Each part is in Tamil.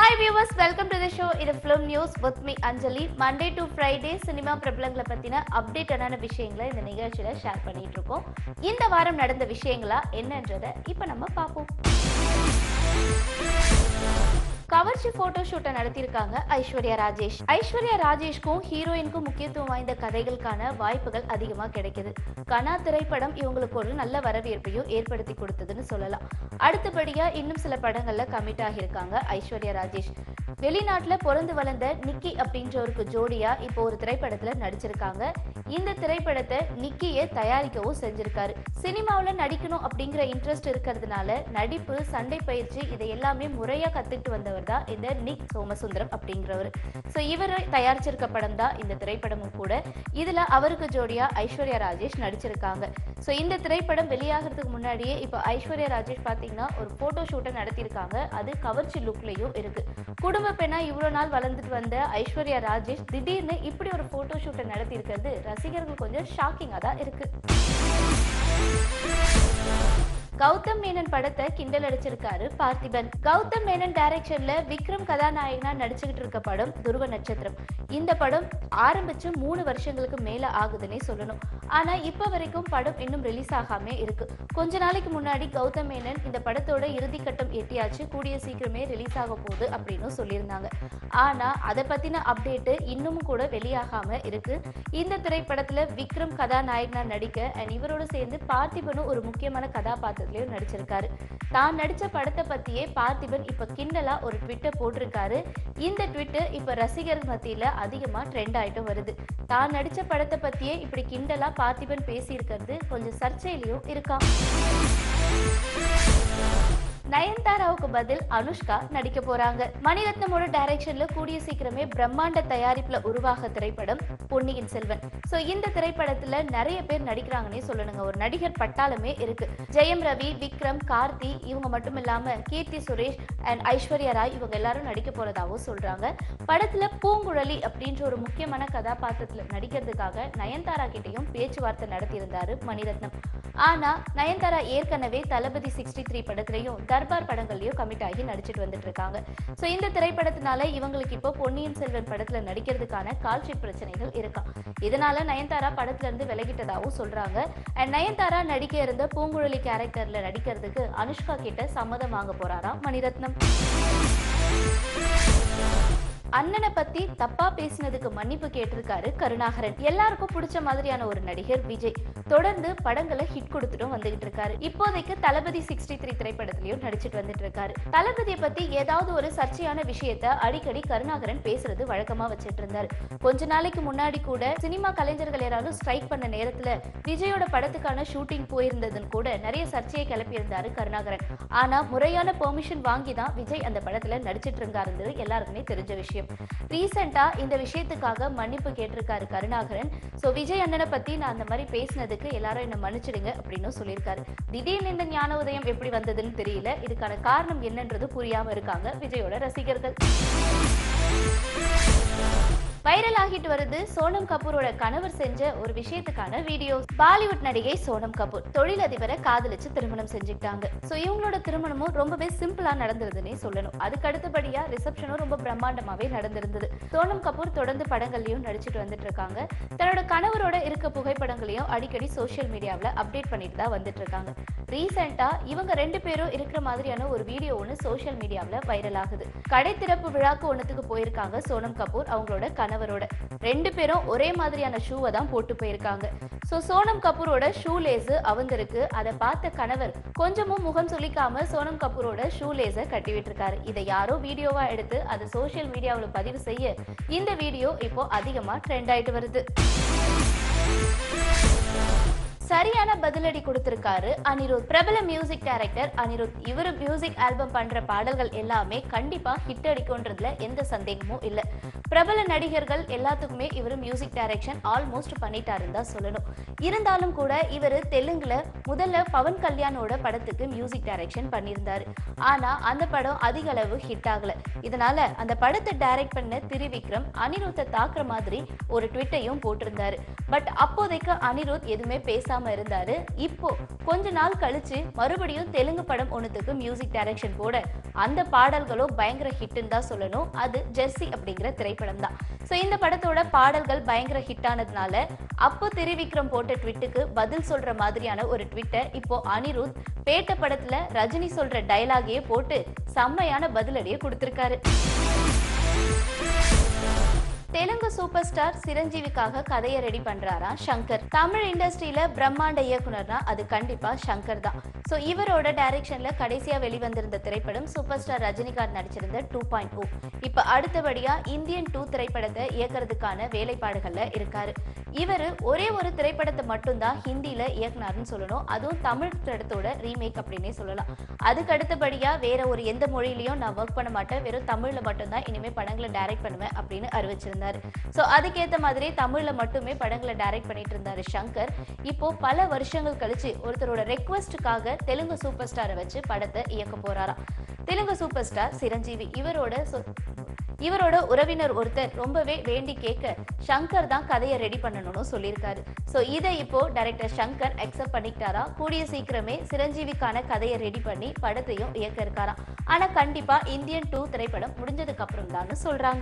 hi viewers welcome to the show இது film news with me Anjali Monday to Friday cinema பிரபலங்களை பத்தின அப்டேட்டான விஷயங்களை இந்த நிகழ்ச்சியில ஷேர் பண்ணிட்டு இருக்கோம் இந்த வாரம் நடந்த விஷயங்களா என்னன்றதை இப்போ நம்ம பார்ப்போம் கவர்ச்சி போட்டோ ஷூட்டை நடத்தியிருக்காங்க ஐஸ்வர்யா ராஜேஷ் ஐஸ்வர்யா ராஜேஷ்க்கும் ஹீரோயினுக்கும் முக்கியத்துவம் வாய்ந்த கதைகளுக்கான வாய்ப்புகள் அதிகமாக கிடைக்குது கனா திரைப்படம் இவங்களுக்கு ஒரு நல்ல வரவேற்பையும் ஏற்படுத்தி கொடுத்ததுன்னு சொல்லலாம் அடுத்தபடியா இன்னும் சில படங்கள்ல கமிட் ஆகியிருக்காங்க ஐஸ்வர்யா ராஜேஷ் வெளிநாட்டுல பிறந்து வளர்ந்த நிக்கி அப்படின்றவருக்கு ஜோடியா இப்போ ஒரு திரைப்படத்துல நடிச்சிருக்காங்க இந்த திரைப்படத்தை நிக்கியே தயாரிக்கவும் செஞ்சிருக்காரு சினிமாவுல நடிக்கணும் அப்படிங்கிற இன்ட்ரெஸ்ட் இருக்கிறதுனால நடிப்பு சண்டை பயிற்சி இதை எல்லாமே முறையா கத்துக்கிட்டு வந்தவர் தான் இந்த நிக் சோமசுந்தரம் அப்படிங்கிறவர் ஸோ இவர் தயாரிச்சிருக்க படம் தான் இந்த திரைப்படமும் கூட இதுல அவருக்கு ஜோடியா ஐஸ்வர்யா ராஜேஷ் நடிச்சிருக்காங்க ஸோ இந்த திரைப்படம் வெளியாகிறதுக்கு முன்னாடியே இப்போ ஐஸ்வர்யா ராஜேஷ் பார்த்தீங்கன்னா ஒரு போட்டோ ஷூட்டை நடத்தியிருக்காங்க அது கவர்ச்சி லுக்லயும் இருக்கு குடும்ப பெண்ணா இவ்வளோ நாள் வளர்ந்துட்டு வந்த ஐஸ்வர்யா ராஜேஷ் திடீர்னு இப்படி ஒரு போட்டோ ஷூட்டை நடத்தியிருக்கிறது ரசிகர்கள் கொஞ்சம் ஷாக்கிங்காக தான் இருக்கு கௌதம் மேனன் படத்தை கிண்டல் அடிச்சிருக்காரு பார்த்திபன் கௌதம் மேனன் டைரக்ஷன்ல விக்ரம் கதாநாயகனா நடிச்சுக்கிட்டு இருக்க படம் துருவ நட்சத்திரம் இந்த படம் ஆரம்பிச்சு மூணு வருஷங்களுக்கு மேல ஆகுதுன்னே சொல்லணும் ஆனா இப்ப வரைக்கும் படம் இன்னும் ரிலீஸ் ஆகாம இருக்கு கொஞ்ச நாளைக்கு முன்னாடி கௌதம் மேனன் இந்த படத்தோட இறுதி கட்டம் எட்டியாச்சு கூடிய சீக்கிரமே ரிலீஸ் ஆக போகுது அப்படின்னு சொல்லியிருந்தாங்க ஆனா அதை பத்தின அப்டேட் இன்னமும் கூட வெளியாகாம இருக்கு இந்த திரைப்படத்துல விக்ரம் கதாநாயகனா நடிக்க அண்ட் இவரோட சேர்ந்து பார்த்திபனும் ஒரு முக்கியமான கதாபாத்திரத்திலையும் நடிச்சிருக்காரு தான் நடிச்ச படத்தை பத்தியே பார்த்திபன் இப்ப கிண்டலா ஒரு ட்விட்டர் போட்டிருக்காரு இந்த ட்விட்டர் இப்ப ரசிகர் மத்தியில அதிகமா ட்ரெண்ட் ஆயிட்டு வருது தான் நடிச்ச படத்தை பத்தியே இப்படி கிண்டலா பார்த்திபன் பேசியிருக்கிறது கொஞ்சம் சர்ச்சையிலையும் இருக்காம் நயன்தாராவுக்கு பதில் அனுஷ்கா நடிக்க போறாங்க மணிரத்னமோட டைரக்ஷன்ல கூடிய சீக்கிரமே பிரம்மாண்ட தயாரிப்புல உருவாக திரைப்படம் பொன்னியின் செல்வன் சோ இந்த திரைப்படத்துல நிறைய பேர் நடிக்கிறாங்கன்னே சொல்லணுங்க ஒரு நடிகர் பட்டாளமே இருக்கு ஜெயம் ரவி விக்ரம் கார்த்தி இவங்க மட்டும் இல்லாம கீர்த்தி சுரேஷ் அண்ட் ஐஸ்வர்யா ராய் இவங்க எல்லாரும் நடிக்க போறதாகவும் சொல்றாங்க படத்துல பூங்குழலி அப்படின்ற ஒரு முக்கியமான கதாபாத்திரத்துல நடிக்கிறதுக்காக நயன்தாரா கிட்டயும் பேச்சுவார்த்தை நடத்தியிருந்தாரு மணிரத்னம் ஆனா நயன்தாரா ஏற்கனவே தளபதி சிக்ஸ்டி த்ரீ படத்துலயும் தர்பார் படங்கள்லயும் கமிட் ஆகி நடிச்சிட்டு வந்துட்டு இருக்காங்க சோ இந்த திரைப்படத்தினால இவங்களுக்கு இப்போ பொன்னியின் செல்வன் படத்துல நடிக்கிறதுக்கான கால்ஷீட் பிரச்சனைகள் இருக்காம் இதனால நயன்தாரா படத்துல இருந்து விலகிட்டதாகவும் சொல்றாங்க அண்ட் நயன்தாரா நடிக்க இருந்த பூங்குழலி கேரக்டர்ல நடிக்கிறதுக்கு அனுஷ்கா கிட்ட சம்மதம் வாங்க போறாராம் மணிரத்னம் அண்ணனை பத்தி தப்பா பேசினதுக்கு மன்னிப்பு கேட்டிருக்காரு கருணாகரன் எல்லாருக்கும் பிடிச்ச மாதிரியான ஒரு நடிகர் விஜய் தொடர்ந்து படங்களை ஹிட் கொடுத்துட்டும் வந்துகிட்டு இருக்காரு இப்போதைக்கு தளபதி சிக்ஸ்டி த்ரீ திரைப்படத்திலயும் நடிச்சிட்டு வந்துட்டு இருக்காரு தளபதியை பத்தி ஏதாவது ஒரு சர்ச்சையான விஷயத்த அடிக்கடி கருணாகரன் பேசுறது வழக்கமா வச்சிட்டு இருந்தாரு கொஞ்ச நாளைக்கு முன்னாடி கூட சினிமா கலைஞர்கள் யாராலும் ஸ்ட்ரைக் பண்ண நேரத்துல விஜயோட படத்துக்கான ஷூட்டிங் போயிருந்ததுன்னு கூட நிறைய சர்ச்சையை கிளப்பியிருந்தாரு கருணாகரன் ஆனா முறையான பெர்மிஷன் வாங்கி தான் விஜய் அந்த படத்துல நடிச்சிட்டு இருக்காருன்றது எல்லாருக்குமே தெரிஞ்ச விஷயம் ரீசெண்டா இந்த விஷயத்துக்காக மன்னிப்பு கேட்டிருக்காரு கருணாகரன் சோ விஜய் அண்ணனை பத்தி நான் அந்த மாதிரி பேசினதுக்கு எல்லாரும் என்ன மன்னிச்சிடுங்க அப்படின்னு சொல்லியிருக்காரு திடீர்னு இந்த ஞான உதயம் எப்படி வந்ததுன்னு தெரியல இதுக்கான காரணம் என்னன்றது புரியாம இருக்காங்க விஜயோட ரசிகர்கள் வைரல் ஆகிட்டு வருது சோனம் கபூரோட கணவர் செஞ்ச ஒரு விஷயத்துக்கான வீடியோ பாலிவுட் நடிகை சோனம் கபூர் தொழிலதிபரை காதலிச்சு திருமணம் செஞ்சுக்கிட்டாங்க சோ இவங்களோட திருமணமும் ரொம்பவே சிம்பிளா நடந்திருதுன்னே சொல்லணும் அதுக்கு அடுத்தபடியா ரிசப்ஷனும் ரொம்ப பிரம்மாண்டமாவே நடந்திருந்தது சோனம் கபூர் தொடர்ந்து படங்கள்லயும் நடிச்சிட்டு வந்துட்டு இருக்காங்க தன்னோட கணவரோட இருக்க புகைப்படங்களையும் அடிக்கடி சோஷியல் மீடியாவில் அப்டேட் பண்ணிட்டு தான் வந்துட்டு இருக்காங்க ரீசெண்டா இவங்க ரெண்டு பேரும் இருக்கிற மாதிரியான ஒரு வீடியோ ஒன்று சோஷியல் மீடியாவில் வைரல் ஆகுது கடை திறப்பு விழாக்கு ஒன்றுத்துக்கு போயிருக்காங்க சோனம் கபூர் அவங்களோட கணவரோட ரெண்டு பேரும் ஒரே மாதிரியான ஷூவை தான் போட்டு போயிருக்காங்க ஸோ சோனம் கபூரோட ஷூ லேஸு அவந்திருக்கு அதை பார்த்த கணவர் கொஞ்சமும் முகம் சொல்லிக்காம சோனம் கபூரோட ஷூ லேஸை கட்டி விட்டுருக்காரு இதை யாரோ வீடியோவா எடுத்து அதை சோஷியல் மீடியாவில் பதிவு செய்ய இந்த வீடியோ இப்போ அதிகமாக ட்ரெண்ட் ஆயிட்டு வருது சரியான பதிலடி கொடுத்திருக்காரு அனிருத் பிரபல மியூசிக் டைரக்டர் அனிருத் இவரு மியூசிக் ஆல்பம் பண்ற பாடல்கள் எல்லாமே கண்டிப்பா ஹிட் அடிக்கும்ன்றதுல எந்த சந்தேகமும் இல்ல பிரபல நடிகர்கள் எல்லாத்துக்குமே இவர் மியூசிக் டைரக்ஷன் ஆல்மோஸ்ட் பண்ணிட்டாருன்னு தான் சொல்லணும் இருந்தாலும் கூட இவர் தெலுங்குல முதல்ல பவன் கல்யாணோட படத்துக்கு மியூசிக் டைரக்ஷன் பண்ணியிருந்தாரு ஆனா அந்த படம் அதிக அளவு ஹிட் ஆகல இதனால அந்த படத்தை டைரக்ட் பண்ண திரிவிக்ரம் அனிருத்தை தாக்குற மாதிரி ஒரு ட்விட்டையும் போட்டிருந்தாரு பட் அப்போதைக்கு அனிருத் எதுவுமே பேசாம இல்லாம இருந்தாரு இப்போ கொஞ்ச நாள் கழிச்சு மறுபடியும் தெலுங்கு படம் ஒண்ணுத்துக்கு மியூசிக் டைரக்ஷன் போட அந்த பாடல்களும் பயங்கர ஹிட்னு தான் சொல்லணும் அது ஜெர்சி அப்படிங்கிற திரைப்படம் தான் ஸோ இந்த படத்தோட பாடல்கள் பயங்கர ஹிட் ஆனதுனால அப்போ திரிவிக்ரம் போட்ட ட்விட்டுக்கு பதில் சொல்ற மாதிரியான ஒரு ட்விட்டை இப்போ அனிருத் பேட்ட படத்துல ரஜினி சொல்ற டயலாகையே போட்டு செம்மையான பதிலடியை கொடுத்திருக்காரு தெலுங்கு சூப்பர் ஸ்டார் சிரஞ்சீவிக்காக கதையை ரெடி பண்றாரா சங்கர் தமிழ் இண்டஸ்ட்ரியில பிரம்மாண்ட இயக்குனர்னா அது கண்டிப்பா சங்கர் தான் ஸோ இவரோட டைரக்ஷன்ல கடைசியா வெளிவந்திருந்த திரைப்படம் சூப்பர் ஸ்டார் ரஜினிகாந்த் நடிச்சிருந்த டூ பாயிண்ட் ஓ இப்போ அடுத்தபடியா இந்தியன் டூ திரைப்படத்தை இயக்குறதுக்கான வேலைப்பாடுகள்ல இருக்காரு இவர் ஒரே ஒரு திரைப்படத்தை மட்டும்தான் ஹிந்தியில இயக்குனாருன்னு சொல்லணும் அதுவும் தமிழ் படத்தோட ரீமேக் அப்படின்னே சொல்லலாம் அதுக்கு அடுத்தபடியா வேற ஒரு எந்த மொழியிலையும் நான் ஒர்க் பண்ண மாட்டேன் வெறும் தமிழ்ல மட்டும்தான் இனிமே படங்களை டைரக்ட் பண்ணுவேன் அப்படின்னு அறிவிச்சிருந்தாரு ஸோ அதுக்கேற்ற மாதிரி தமிழ்ல மட்டுமே படங்களை டைரக்ட் பண்ணிட்டு இருந்தாரு சங்கர் இப்போ பல வருஷங்கள் கழிச்சு ஒருத்தரோட ரெக்வஸ்டுக்காக தெலுங்கு சூப்பர் ஸ்டாரை வச்சு படத்தை இயக்க போறாராம் தெலுங்கு சூப்பர் ஸ்டார் சிரஞ்சீவி இவரோட சொ- இவரோட உறவினர் ஒருத்தர் ரொம்பவே வேண்டி கேட்க சங்கர் தான் கதையை ரெடி பண்ணணும்னு சொல்லியிருக்காரு ஸோ இதை இப்போ டைரக்டர் சங்கர் அக்செப்ட் பண்ணிக்கிட்டாரா கூடிய சீக்கிரமே சிரஞ்சீவிக்கான கதையை ரெடி பண்ணி படத்தையும் இயக்க இருக்காராம் ஆனா கண்டிப்பா இந்தியன் டூ திரைப்படம் முடிஞ்சதுக்கு அப்புறம் தான் சொல்றாங்க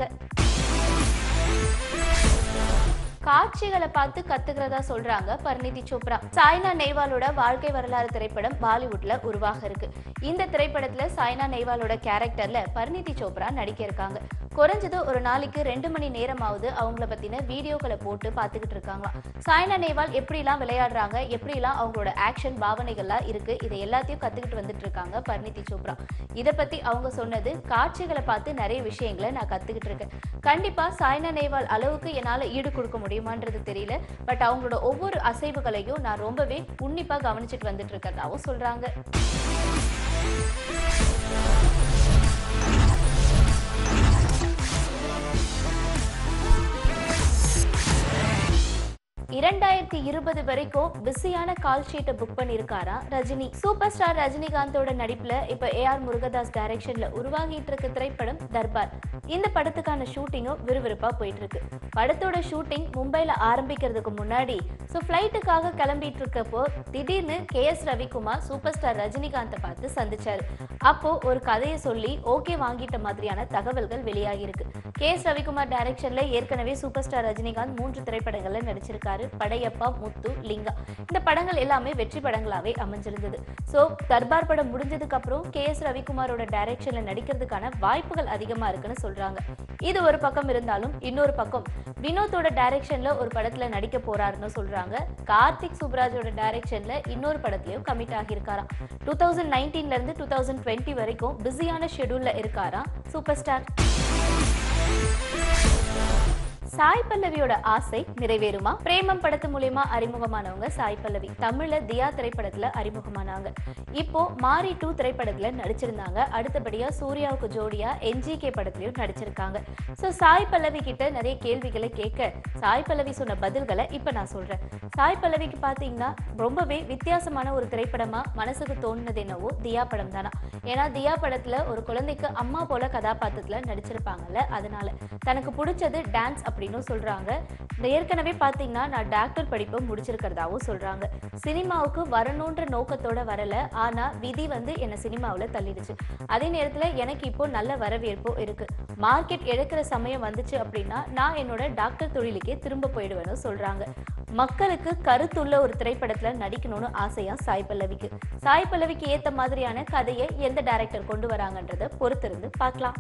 காட்சிகளை பார்த்து கத்துக்கிறதா சொல்றாங்க பரிணிதி சோப்ரா சாய்னா நெய்வாலோட வாழ்க்கை வரலாறு திரைப்படம் பாலிவுட்ல உருவாக இருக்கு இந்த திரைப்படத்துல சாய்னா நெய்வாலோட கேரக்டர்ல பரிணிதி சோப்ரா நடிக்க இருக்காங்க குறைஞ்சது ஒரு நாளைக்கு ரெண்டு மணி நேரமாவது அவங்கள பத்தின வீடியோக்களை போட்டு பார்த்துக்கிட்டு இருக்காங்களாம் சாய்னா நேவால் எப்படிலாம் விளையாடுறாங்க எப்படிலாம் அவங்களோட ஆக்ஷன் பாவனைகள்லாம் இருக்கு இதை எல்லாத்தையும் கத்துக்கிட்டு வந்துட்டு இருக்காங்க பரிணிதி சோப்ரா இதை பத்தி அவங்க சொன்னது காட்சிகளை பார்த்து நிறைய விஷயங்களை நான் கத்துக்கிட்டு இருக்கேன் கண்டிப்பா சாய்னா நேவால் அளவுக்கு என்னால ஈடு கொடுக்க முடியுமான்றது தெரியல பட் அவங்களோட ஒவ்வொரு அசைவுகளையும் நான் ரொம்பவே உன்னிப்பா கவனிச்சிட்டு வந்துட்டு இருக்கிறதாவும் சொல்றாங்க இரண்டாயிரத்தி இருபது வரைக்கும் பிஸியான கால் ஷீட்டை புக் பண்ணியிருக்காரா ரஜினி சூப்பர் ஸ்டார் ரஜினிகாந்தோட நடிப்புல இப்ப ஏ ஆர் முருகதாஸ் டைரக்ஷன்ல உருவாகிட்டு இருக்க திரைப்படம் தர்பார் இந்த படத்துக்கான ஷூட்டிங்கும் விறுவிறுப்பா போயிட்டு இருக்கு படத்தோட ஷூட்டிங் மும்பைல ஆரம்பிக்கிறதுக்கு முன்னாடி ஸோ ஃப்ளைட்டுக்காக கிளம்பிட்டு இருக்கப்போ திடீர்னு K S Ravikumar super star ரஜினிகாந்தை பார்த்து சந்திச்சாரு அப்போ ஒரு கதையை சொல்லி ஓகே வாங்கிட்ட மாதிரியான தகவல்கள் வெளியாகி இருக்கு கே எஸ் ரவிக்குமார் டைரக்ஷன்ல ஏற்கனவே சூப்பர் ஸ்டார் ரஜினிகாந்த் மூன்று திரைப்படங்கள்ல நடிச்சிருக்காரு படையப்பா முத்து லிங்கா இந்த படங்கள் எல்லாமே வெற்றி படங்களாவே அமைஞ்சிருந்தது ஸோ தர்பார் படம் முடிஞ்சதுக்கு அப்புறம் கே எஸ் ரவிக்குமாரோட டைரக்ஷன்ல நடிக்கிறதுக்கான வாய்ப்புகள் அதிகமா இருக்குன்னு சொல்றாங்க இது ஒரு பக்கம் இருந்தாலும் இன்னொரு பக்கம் வினோத்தோட டைரக்ஷன்ல ஒரு படத்துல நடிக்க போறாருன்னு சொல்றாங்க கார்த்திக் சுப்ராஜோட டைரக்ஷன்ல இன்னொரு படத்துலயும் கமிட் ஆகியிருக்காராம் டூ தௌசண்ட் நைன்டீன்ல இருந்து டூ தௌசண்ட் டுவெண்ட்டி வரைக்கும் பிஸியான ஷெடியூல்ல இருக்காராம் சூப்பர் ஸ்டார் சாய் பல்லவியோட ஆசை நிறைவேறுமா பிரேமம் படத்து மூலியமா அறிமுகமானவங்க சாய் பல்லவி தமிழ்ல தியா திரைப்படத்துல அறிமுகமானாங்க இப்போ மாரி டூ திரைப்படத்துல நடிச்சிருந்தாங்க அடுத்தபடியா சூர்யாவுக்கு ஜோடியா என்ஜிகே படத்துலயும் நடிச்சிருக்காங்க ஸோ சாய் பல்லவி கிட்ட நிறைய கேள்விகளை கேட்க சாய் பல்லவி சொன்ன பதில்களை இப்ப நான் சொல்றேன் சாய் பல்லவிக்கு பாத்தீங்கன்னா ரொம்பவே வித்தியாசமான ஒரு திரைப்படமா மனசுக்கு தோணுனது என்னவோ தியா படம் தானா ஏன்னா தியா படத்துல ஒரு குழந்தைக்கு அம்மா போல கதாபாத்திரத்துல நடிச்சிருப்பாங்கல்ல அதனால தனக்கு பிடிச்சது டான்ஸ் அப்படின்னு சொல்றாங்க இந்த ஏற்கனவே பாத்தீங்கன்னா நான் டாக்டர் படிப்பு முடிச்சிருக்கிறதாவும் சொல்றாங்க சினிமாவுக்கு வரணுன்ற நோக்கத்தோட வரல ஆனா விதி வந்து என்னை சினிமாவுல தள்ளிடுச்சு அதே நேரத்துல எனக்கு இப்போ நல்ல வரவேற்போ இருக்கு மார்க்கெட் எடுக்கிற சமயம் வந்துச்சு அப்படின்னா நான் என்னோட டாக்டர் தொழிலுக்கே திரும்ப போயிடுவேன்னு சொல்றாங்க மக்களுக்கு கருத்துள்ள ஒரு திரைப்படத்துல நடிக்கணும்னு ஆசையா சாய் பல்லவிக்கு சாய் பல்லவிக்கு ஏத்த மாதிரியான கதையை எந்த டைரக்டர் கொண்டு வராங்கன்றத பொறுத்திருந்து பார்க்கலாம்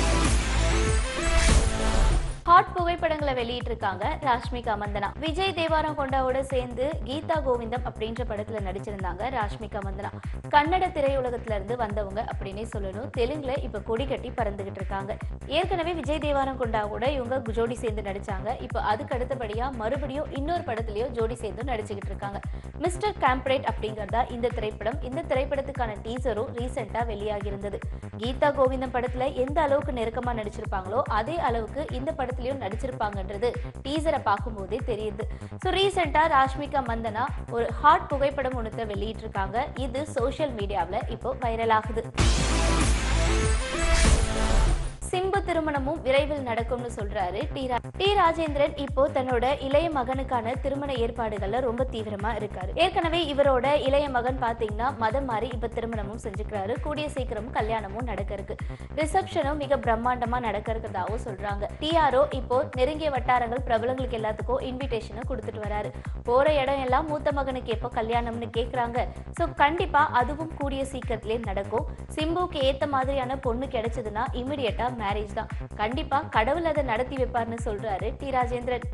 ஹாட் புகைப்படங்களை வெளியிட்டிருக்காங்க ராஷ்மிகா மந்தனா விஜய் தேவாரம் கொண்டாவோட சேர்ந்து கீதா கோவிந்தம் அப்படின்ற படத்துல நடிச்சிருந்தாங்க ராஷ்மிகா மந்தனா கன்னட திரையுலகத்துல இருந்து வந்தவங்க அப்படின்னே சொல்லணும் தெலுங்குல இப்ப கொடி கட்டி பறந்துகிட்டு இருக்காங்க ஏற்கனவே விஜய் தேவாரம் கொண்டாவோட இவங்க ஜோடி சேர்ந்து நடிச்சாங்க இப்போ அதுக்கு அடுத்தபடியா மறுபடியும் இன்னொரு படத்துலயும் ஜோடி சேர்ந்து நடிச்சுக்கிட்டு இருக்காங்க மிஸ்டர் கேம்ப்ரேட் அப்படிங்கறதா இந்த திரைப்படம் இந்த திரைப்படத்துக்கான டீசரும் ரீசெண்டா வெளியாகி இருந்தது கீதா கோவிந்தம் படத்துல எந்த அளவுக்கு நெருக்கமா நடிச்சிருப்பாங்களோ அதே அளவுக்கு இந்த படத்துலயும் நடிச்சிருப்பாங்கன்றது டீசரை பார்க்கும்போதே தெரியுது ஸோ ரீசெண்டா ராஷ்மிகா மந்தனா ஒரு ஹாட் புகைப்படம் ஒன்றத்தை வெளியிட்டிருக்காங்க இது சோஷியல் மீடியாவில் இப்போ வைரல் ஆகுது சிம்பு திருமணமும் விரைவில் நடக்கும்னு சொல்றாரு டி ரா- டி ராஜேந்திரன் இப்போ தன்னோட இளைய மகனுக்கான திருமண ஏற்பாடுகள்ல ரொம்ப தீவிரமா இருக்காரு ஏற்கனவே இவரோட இளைய மகன் பாத்தீங்கன்னா மதம் மாறி இப்ப திருமணமும் செஞ்சுக்கிறாரு கூடிய சீக்கிரம் கல்யாணமும் நடக்க இருக்கு ரிசப்ஷனும் மிக பிரம்மாண்டமா நடக்க இருக்கிறதாவும் சொல்றாங்க டிஆர்ஓ இப்போ நெருங்கிய வட்டாரங்கள் பிரபலங்களுக்கு எல்லாத்துக்கும் இன்விடேஷனை கொடுத்துட்டு வராரு போற இடம் எல்லாம் மூத்த மகனுக்கு எப்போ கல்யாணம்னு கேக்குறாங்க ஸோ கண்டிப்பா அதுவும் கூடிய சீக்கிரத்திலே நடக்கும் சிம்புவுக்கு ஏத்த மாதிரியான பொண்ணு கிடைச்சதுன்னா இமிடியட்டா மேரேஜ் தான் கண்டிப்பா கடவுள் அதை நடத்தி வைப்பார்னு சொல்றாரு டி ராஜேந்திரன்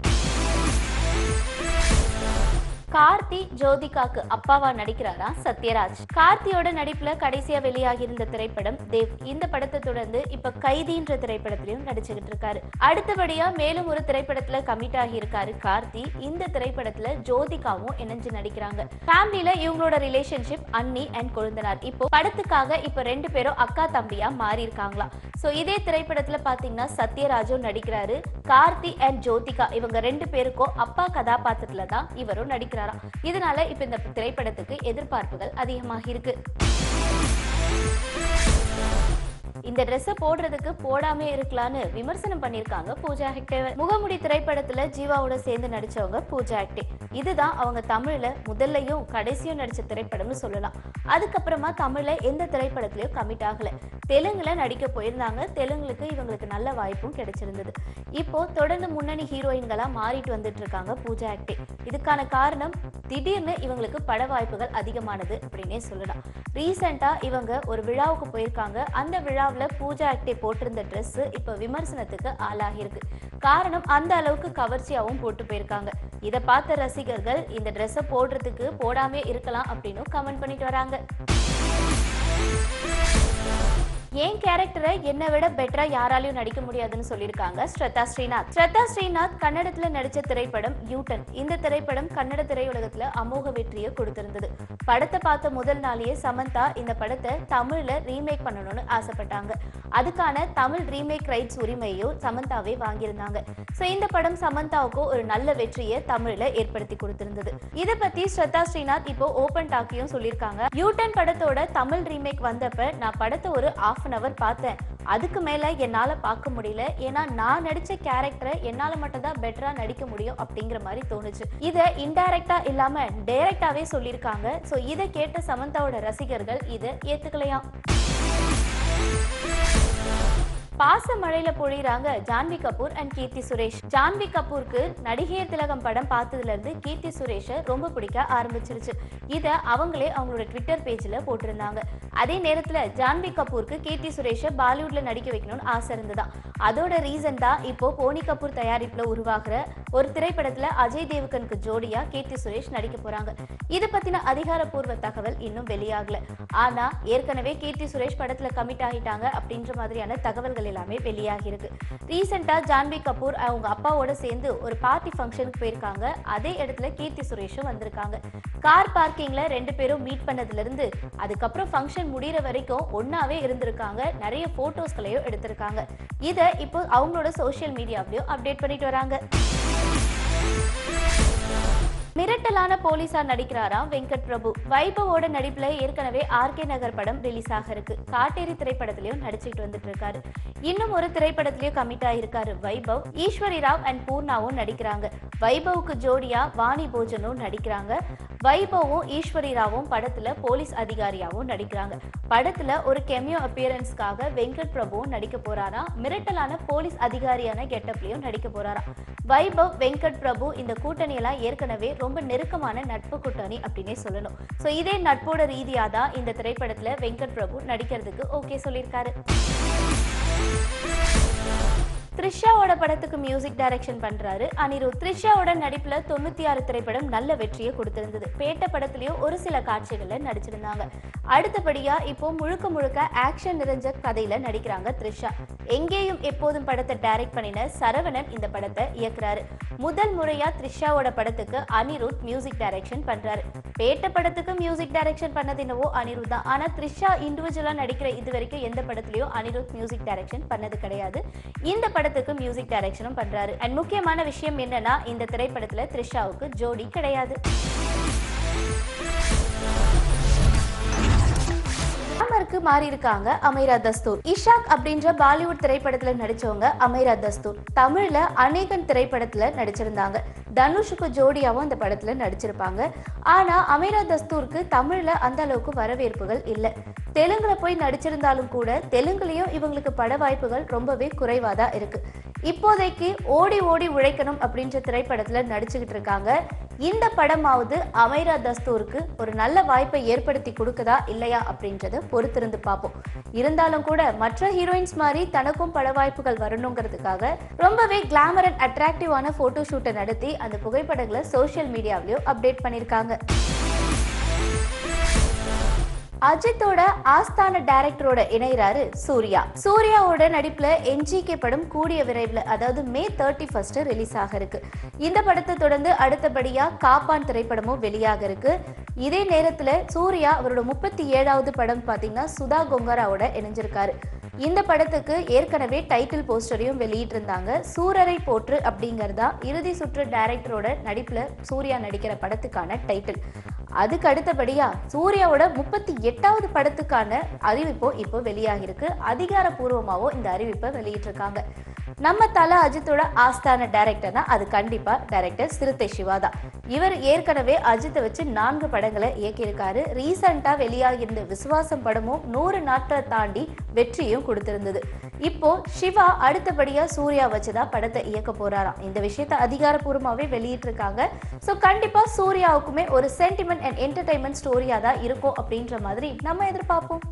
கார்த்தி ஜோதிகாக்கு அப்பாவா நடிக்கிறாரா சத்யராஜ் கார்த்தியோட நடிப்புல கடைசியா வெளியாகி இருந்த திரைப்படம் தேவ் இந்த படத்தை தொடர்ந்து இப்ப கைதின்ற திரைப்படத்திலையும் நடிச்சுக்கிட்டு இருக்காரு அடுத்தபடியா மேலும் ஒரு திரைப்படத்துல கமிட் ஆகி இருக்காரு கார்த்தி இந்த திரைப்படத்துல ஜோதிகாவும் இணைஞ்சு நடிக்கிறாங்க ஃபேமிலில இவங்களோட ரிலேஷன்ஷிப் அண்ணி அண்ட் கொழுந்தனார் இப்போ படத்துக்காக இப்ப ரெண்டு பேரும் அக்கா தம்பியா மாறி இருக்காங்களாம் சோ இதே திரைப்படத்துல பாத்தீங்கன்னா சத்யராஜும் நடிக்கிறாரு கார்த்தி அண்ட் ஜோதிகா இவங்க ரெண்டு பேருக்கும் அப்பா கதாபாத்திரத்துல தான் இவரும் நடிக்கிறாராம் இதனால இப்ப இந்த திரைப்படத்துக்கு எதிர்பார்ப்புகள் அதிகமாக இருக்கு இந்த ட்ரெஸ்ஸை போடுறதுக்கு போடாமே இருக்கலாம்னு விமர்சனம் பண்ணியிருக்காங்க பூஜா ஹெக்டே முகமுடி திரைப்படத்துல ஜீவாவோட சேர்ந்து நடிச்சவங்க பூஜா ஹெக்டே இதுதான் அவங்க தமிழ்ல முதல்லையும் கடைசியும் நடிச்ச திரைப்படம்னு சொல்லலாம் அதுக்கப்புறமா தமிழ்ல எந்த திரைப்படத்திலயும் கமிட் ஆகல தெலுங்குல நடிக்க போயிருந்தாங்க தெலுங்குக்கு இவங்களுக்கு நல்ல வாய்ப்பும் கிடைச்சிருந்தது இப்போ தொடர்ந்து முன்னணி ஹீரோயின்களா மாறிட்டு வந்துட்டு இருக்காங்க பூஜா ஹெக்டே இதுக்கான காரணம் திடீர்னு இவங்களுக்கு பட வாய்ப்புகள் அதிகமானது அப்படின்னே சொல்லலாம் ரீசெண்டா இவங்க ஒரு விழாவுக்கு போயிருக்காங்க அந்த விழாவுல பூஜா ஆக்டே போட்டிருந்த Dress இப்ப விமர்சனத்துக்கு ஆளாகியிருக்கு காரணம் அந்த அளவுக்கு கவர்ச்சியாவும் போட்டு போயிருக்காங்க இதை பார்த்த ரசிகர்கள் இந்த ட்ரெஸ்ஸை போடுறதுக்கு போடாமே இருக்கலாம் அப்படின்னு கமெண்ட் பண்ணிட்டு வராங்க என் கேரக்டரை என்னை விட பெட்டரா யாராலையும் நடிக்க முடியாதுன்னு சொல்லியிருக்காங்க ஸ்ரத்தா ஸ்ரீநாத் ஸ்ரத்தா ஸ்ரீநாத் கன்னடத்துல நடிச்ச திரைப்படம் யூட்டன் இந்த திரைப்படம் கன்னட திரையுலகத்துல அமோக வெற்றியை கொடுத்திருந்தது படத்தை பார்த்த முதல் நாளையே சமந்தா இந்த படத்தை தமிழ்ல ரீமேக் பண்ணணும்னு ஆசைப்பட்டாங்க அதுக்கான தமிழ் ரீமேக் ரைட்ஸ் உரிமையும் சமந்தாவே வாங்கியிருந்தாங்க ஸோ இந்த படம் சமந்தாவுக்கும் ஒரு நல்ல வெற்றியை தமிழ்ல ஏற்படுத்தி கொடுத்திருந்தது இதை பத்தி ஸ்ரத்தா ஸ்ரீநாத் இப்போ ஓபன் டாக்கியும் சொல்லியிருக்காங்க யூட்டன் படத்தோட தமிழ் ரீமேக் வந்தப்ப நான் படத்தை ஒரு ஆஃப் அன் அவர் பார்த்தேன் அதுக்கு மேல என்னால பார்க்க முடியல ஏன்னா நான் நடிச்ச கேரக்டரை என்னால மட்டும் தான் பெட்டரா நடிக்க முடியும் அப்படிங்கிற மாதிரி தோணுச்சு இதை இன்டைரக்டா இல்லாம டைரக்டாவே சொல்லியிருக்காங்க ஸோ இதை கேட்ட சமந்தாவோட ரசிகர்கள் இதை ஏத்துக்கலையாம் பாச மழையில பொழியறாங்க ஜான்வி கபூர் அண்ட் கீர்த்தி சுரேஷ் ஜான்வி கபூருக்கு நடிகையர் திலகம் படம் பார்த்ததுல இருந்து கீர்த்தி சுரேஷை ரொம்ப பிடிக்க ஆரம்பிச்சிருச்சு இத அவங்களே அவங்களோட ட்விட்டர் பேஜ்ல போட்டிருந்தாங்க அதே நேரத்துல ஜான்வி கபூருக்கு கீர்த்தி சுரேஷை பாலிவுட்ல நடிக்க வைக்கணும்னு ஆசை இருந்ததாம் அதோட ரீசன் தான் இப்போ போனி கபூர் தயாரிப்புல உருவாகிற ஒரு திரைப்படத்துல அஜய் தேவகனுக்கு ஜோடியா கீர்த்தி சுரேஷ் நடிக்க போறாங்க இது பத்தின அதிகாரப்பூர்வ தகவல் இன்னும் வெளியாகல ஆனா ஏற்கனவே கீர்த்தி சுரேஷ் படத்துல கமிட் ஆகிட்டாங்க அப்படின்ற மாதிரியான தகவல்கள் எல்லாமே வெளியாகி இருக்கு ரீசெண்டா ஜான்வி கபூர் அவங்க அப்பாவோட சேர்ந்து ஒரு பார்ட்டி ஃபங்க்ஷனுக்கு போயிருக்காங்க அதே இடத்துல கீர்த்தி சுரேஷும் வந்திருக்காங்க கார் பார்க்கிங்ல ரெண்டு பேரும் மீட் பண்ணதுல இருந்து அதுக்கப்புறம் ஃபங்க்ஷன் முடியிற வரைக்கும் ஒன்னாவே இருந்திருக்காங்க நிறைய போட்டோஸ்களையும் எடுத்திருக்காங்க இதை இப்போ அவங்களோட சோஷியல் மீடியாவிலையும் அப்டேட் பண்ணிட்டு வராங்க மிரட்டலான போலீசார் நடிக்கிறாராம் வெங்கட் பிரபு வைபவோட நடிப்புல ஏற்கனவே ஆர்கே நகர் படம் ரிலீஸ் ஆக இருக்கு காட்டேரி திரைப்படத்திலயும் நடிச்சுட்டு வந்துட்டு இருக்காரு இன்னும் ஒரு திரைப்படத்திலயும் கமிட் ஆயிருக்காரு வைபவ் ஈஸ்வரி ராவ் அண்ட் பூர்ணாவும் நடிக்கிறாங்க வைபவுக்கு ஜோடியா வாணி போஜனும் நடிக்கிறாங்க வைபவும் ஈஸ்வரி ராவும் படத்துல போலீஸ் அதிகாரியாவும் நடிக்கிறாங்க படத்துல ஒரு கெமியோ அப்பியரன்ஸ்க்காக வெங்கட் பிரபுவும் நடிக்க போறாராம் மிரட்டலான போலீஸ் அதிகாரியான கெட்டப்லயும் நடிக்க போறாராம் வைபவ் வெங்கட் பிரபு இந்த கூட்டணியெல்லாம் ஏற்கனவே ரொம்ப நெருக்கமான நட்பு கூட்டணி அப்படின்னே சொல்லணும் ஸோ இதே நட்போட ரீதியாக தான் இந்த திரைப்படத்துல வெங்கட் பிரபு நடிக்கிறதுக்கு ஓகே சொல்லியிருக்காரு த்ரிஷாவோட படத்துக்கு மியூசிக் டைரக்ஷன் பண்றாரு அனிருத் த்ரிஷாவோட நடிப்புல தொண்ணூத்தி ஆறு திரைப்படம் நல்ல வெற்றியை கொடுத்திருந்தது பேட்ட படத்துலயும் ஒரு சில காட்சிகள்ல நடிச்சிருந்தாங்க அடுத்தபடியா இப்போ முழுக்க முழுக்க ஆக்ஷன் நிறைஞ்ச கதையில நடிக்கிறாங்க த்ரிஷா எங்கேயும் எப்போதும் படத்தை டைரக்ட் பண்ணின சரவணன் இந்த படத்தை இயக்குறாரு முதல் முறையா த்ரிஷாவோட படத்துக்கு அனிருத் மியூசிக் டைரக்ஷன் பண்றாரு பேட்ட படத்துக்கு மியூசிக் டைரக்ஷன் பண்ணது என்னவோ அனிருத் தான் ஆனா த்ரிஷா இண்டிவிஜுவலா நடிக்கிற இது வரைக்கும் எந்த படத்துலயும் அனிருத் மியூசிக் டைரக்ஷன் பண்ணது கிடையாது இந்த படத்துக்கு மியூசிக் டைரக்ஷனும் பண்றாரு அண்ட் முக்கியமான விஷயம் என்னன்னா இந்த திரைப்படத்துல த்ரிஷாவுக்கு ஜோடி கிடையாது ராமருக்கு மாறி இருக்காங்க அமைரா தஸ்தூர் இஷாக் அப்படின்ற பாலிவுட் திரைப்படத்துல நடிச்சவங்க அமைரா தஸ்தூர் தமிழ்ல அநேகன் திரைப்படத்துல நடிச்சிருந்தாங்க தனுஷுக்கு ஜோடியாவும் அந்த படத்துல நடிச்சிருப்பாங்க ஆனா அமீரா தஸ்தூருக்கு தமிழ்ல அந்த அளவுக்கு வரவேற்புகள் இல்ல தெலுங்குல போய் நடிச்சிருந்தாலும் கூட தெலுங்குலயும் இவங்களுக்கு பட வாய்ப்புகள் ரொம்பவே குறைவாதான் இருக்கு இப்போதைக்கு ஓடி ஓடி உழைக்கணும் அப்படின்ற திரைப்படத்துல நடிச்சுக்கிட்டு இருக்காங்க இந்த படமாவது அமைரா தஸ்தூருக்கு ஒரு நல்ல வாய்ப்பை ஏற்படுத்தி கொடுக்குதா இல்லையா அப்படின்றத பொறுத்திருந்து பார்ப்போம் இருந்தாலும் கூட மற்ற ஹீரோயின்ஸ் மாதிரி தனக்கும் பட வாய்ப்புகள் வரணுங்கிறதுக்காக ரொம்பவே கிளாமர் அண்ட் அட்ராக்டிவான போட்டோ ஷூட்டை நடத்தி அந்த புகைப்படங்களை சோஷியல் மீடியாவிலையும் அப்டேட் பண்ணியிருக்காங்க அஜித்தோட ஆஸ்தான டைரக்டரோட இணைகிறாரு சூர்யா சூர்யாவோட நடிப்புல என்ஜிகே படம் கூடிய விரைவில் அதாவது மே தேர்ட்டி ஃபர்ஸ்ட் ரிலீஸ் ஆக இருக்கு இந்த படத்தை தொடர்ந்து அடுத்தபடியா காப்பான் திரைப்படமும் வெளியாக இருக்கு இதே நேரத்துல சூர்யா அவரோட முப்பத்தி ஏழாவது படம் பாத்தீங்கன்னா சுதா கொங்கராவோட இணைஞ்சிருக்காரு இந்த படத்துக்கு ஏற்கனவே டைட்டில் போஸ்டரையும் வெளியிட்டிருந்தாங்க சூரரை போற்று அப்படிங்கறதா இறுதி சுற்று டைரக்டரோட நடிப்புல சூர்யா நடிக்கிற படத்துக்கான டைட்டில் அதுக்கு அடுத்தபடியா சூர்யாவோட முப்பத்தி எட்டாவது படத்துக்கான அறிவிப்போ இப்போ வெளியாகிருக்கு அதிகாரப்பூர்வமாகவும் இந்த அறிவிப்பை வெளியிட்டிருக்காங்க நம்ம தல அஜித்தோட ஆஸ்தான டைரக்டர்னா அது கண்டிப்பா டைரக்டர் சிறுத்தை சிவா தான் இவர் ஏற்கனவே அஜித்தை வச்சு நான்கு படங்களை இயக்கியிருக்காரு ரீசெண்டா வெளியாகியிருந்த விசுவாசம் படமும் நூறு நாட்களை தாண்டி வெற்றியும் கொடுத்திருந்தது இப்போ சிவா அடுத்தபடியா சூர்யா வச்சுதான் படத்தை இயக்க போறாராம் இந்த விஷயத்தை அதிகாரப்பூர்வமாவே வெளியிட்டிருக்காங்க ஸோ கண்டிப்பா சூர்யாவுக்குமே ஒரு சென்டிமெண்ட் அண்ட் என்டர்டைன்மெண்ட் ஸ்டோரியா தான் இருக்கும் அப்படின்ற மாதிரி நம்ம எதிர்பார்ப்போம்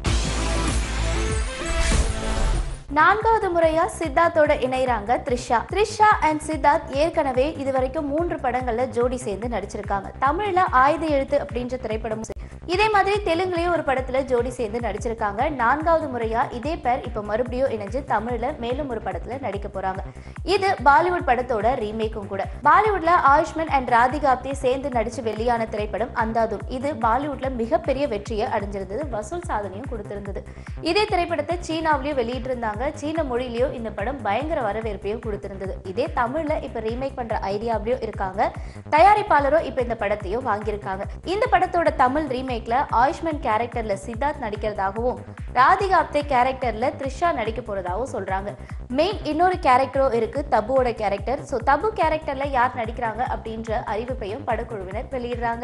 நான்காவது முறையா சித்தார்த்தோட இணைறாங்க த்ரிஷா த்ரிஷா அண்ட் சித்தார்த் ஏற்கனவே இதுவரைக்கும் மூன்று படங்கள்ல ஜோடி சேர்ந்து நடிச்சிருக்காங்க தமிழ்ல ஆயுத எழுத்து அப்படின்ற திரைப்படம் இதே மாதிரி தெலுங்குலயும் ஒரு படத்துல ஜோடி சேர்ந்து நடிச்சிருக்காங்க நான்காவது முறையா இதே பேர் இப்ப மறுபடியும் இணைஞ்சு தமிழ்ல மேலும் ஒரு படத்துல நடிக்க போறாங்க இது பாலிவுட் படத்தோட ரீமேக்கும் கூட பாலிவுட்ல ஆயுஷ்மன் அண்ட் ராதிகா ஆப்தே சேர்ந்து நடிச்சு வெளியான திரைப்படம் அந்தாதுன் இது பாலிவுட்ல மிகப்பெரிய வெற்றியை அடைஞ்சிருந்தது வசூல் சாதனையும் கொடுத்திருந்தது இதே திரைப்படத்தை சீனாவிலயும் வெளியிட்டிருந்தாங்க சீன மொழியிலயும் இந்த படம் பயங்கர வரவேற்பையும் கொடுத்திருந்தது இதே தமிழ்ல இப்ப ரீமேக் பண்ற ஐடியாவிலயும் இருக்காங்க தயாரிப்பாளரும் இப்ப இந்த படத்தையும் வாங்கியிருக்காங்க இந்த படத்தோட தமிழ் ரீமேக்ல ஆயுஷ்மன் கேரக்டர்ல சித்தார்த் நடிக்கிறதாகவும் ராதிகா ஆப்தே கேரக்டர்ல த்ரிஷா நடிக்க போறதாகவும் சொல்றாங்க மெயின் இன்னொரு கேரக்டரும் இருக்கு தபுவோட கேரக்டர் ஸோ தபு கேரக்டர்ல யார் நடிக்கிறாங்க அப்படின்ற அறிவிப்பையும் படக்குழுவினர் வெளியிடுறாங்க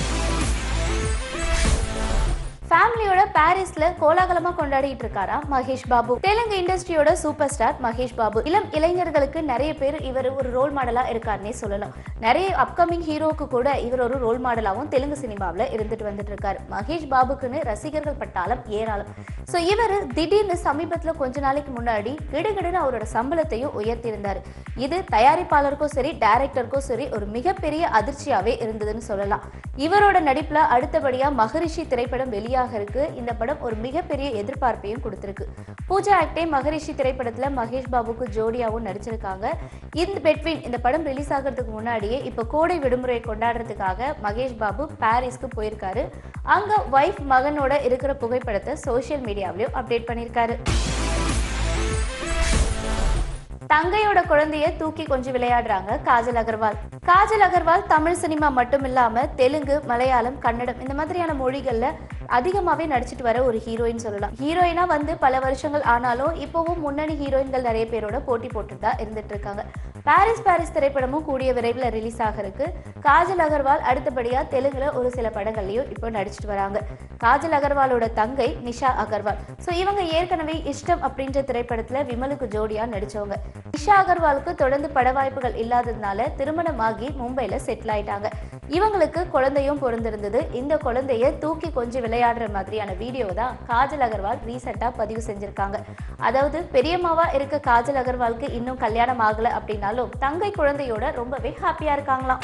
ஃபேமிலியோட பாரிஸ்ல கோலாகலமா கொண்டாடிட்டு இருக்காரா மகேஷ் பாபு தெலுங்கு இண்டஸ்ட்ரியோட சூப்பர் ஸ்டார் மகேஷ் பாபு இளம் இளைஞர்களுக்கு நிறைய பேர் இவர் ஒரு ரோல் மாடலா இருக்காருன்னே சொல்லலாம் நிறைய அப்கமிங் ஹீரோக்கு கூட இவர் ஒரு ரோல் மாடலாவும் தெலுங்கு சினிமாவில் இருந்துட்டு வந்துட்டு இருக்காரு மகேஷ் பாபுக்குன்னு ரசிகர்கள் பட்டாளம் ஏராளம் ஸோ இவர் திடீர்னு சமீபத்தில் கொஞ்ச நாளைக்கு முன்னாடி கிடுகிடுன்னு அவரோட சம்பளத்தையும் உயர்த்தியிருந்தார் இது தயாரிப்பாளருக்கும் சரி டைரக்டருக்கும் சரி ஒரு மிகப்பெரிய அதிர்ச்சியாவே இருந்ததுன்னு சொல்லலாம் இவரோட நடிப்புல அடுத்தபடியா மகரிஷி திரைப்படம் வெளியாக இருக்கு இந்த படம் ஒரு மிகப்பெரிய எதிர்பார்ப்பையும் கொடுத்திருக்கு பூஜா ஆக்டே மகரிஷி திரைப்படத்துல மகேஷ் பாபுக்கு ஜோடியாவும் நடிச்சிருக்காங்க இந்த பெட்வீன் இந்த படம் ரிலீஸ் ஆகிறதுக்கு முன்னாடியே இப்போ கோடை விடுமுறை கொண்டாடுறதுக்காக மகேஷ் பாபு பாரிஸ்க்கு போயிருக்காரு அங்க ஒய்ஃப் மகனோட இருக்கிற புகைப்படத்தை சோஷியல் மீடியாவிலையும் அப்டேட் பண்ணியிருக்காரு தங்கையோட குழந்தைய தூக்கி கொஞ்சம் விளையாடுறாங்க காஜல் அகர்வால் காஜல் அகர்வால் தமிழ் சினிமா மட்டும் இல்லாம தெலுங்கு மலையாளம் கன்னடம் இந்த மாதிரியான மொழிகள்ல அதிகமாவே நடிச்சிட்டு வர ஒரு ஹீரோயின் சொல்லலாம் ஹீரோயினா வந்து பல வருஷங்கள் ஆனாலும் இப்போவும் முன்னணி ஹீரோயின்கள் நிறைய பேரோட போட்டி போட்டு தான் இருந்துட்டு இருக்காங்க பாரிஸ் பாரிஸ் திரைப்படமும் கூடிய விரைவில் ரிலீஸ் ஆக இருக்கு காஜல் அகர்வால் அடுத்தபடியா தெலுங்குல ஒரு சில படங்கள்லயும் இப்போ நடிச்சிட்டு வராங்க காஜல் அகர்வாலோட தங்கை நிஷா அகர்வால் ஸோ இவங்க ஏற்கனவே இஷ்டம் அப்படின்ற திரைப்படத்துல விமலுக்கு ஜோடியா நடிச்சவங்க நிஷா அகர்வாலுக்கு தொடர்ந்து பட வாய்ப்புகள் இல்லாததுனால திருமணமாகி மும்பைல செட்டில் ஆயிட்டாங்க இவங்களுக்கு குழந்தையும் பிறந்திருந்தது இந்த குழந்தைய தூக்கி கொஞ்சம் விளையாடுற மாதிரியான வீடியோ தான் காஜல் அகர்வால் ரீசெண்டா பதிவு செஞ்சிருக்காங்க அதாவது பெரியம்மாவா இருக்க காஜல் அகர்வாலுக்கு இன்னும் கல்யாணம் ஆகல அப்படின்னாலும் தங்கை குழந்தையோட ரொம்பவே ஹாப்பியா இருக்காங்களாம்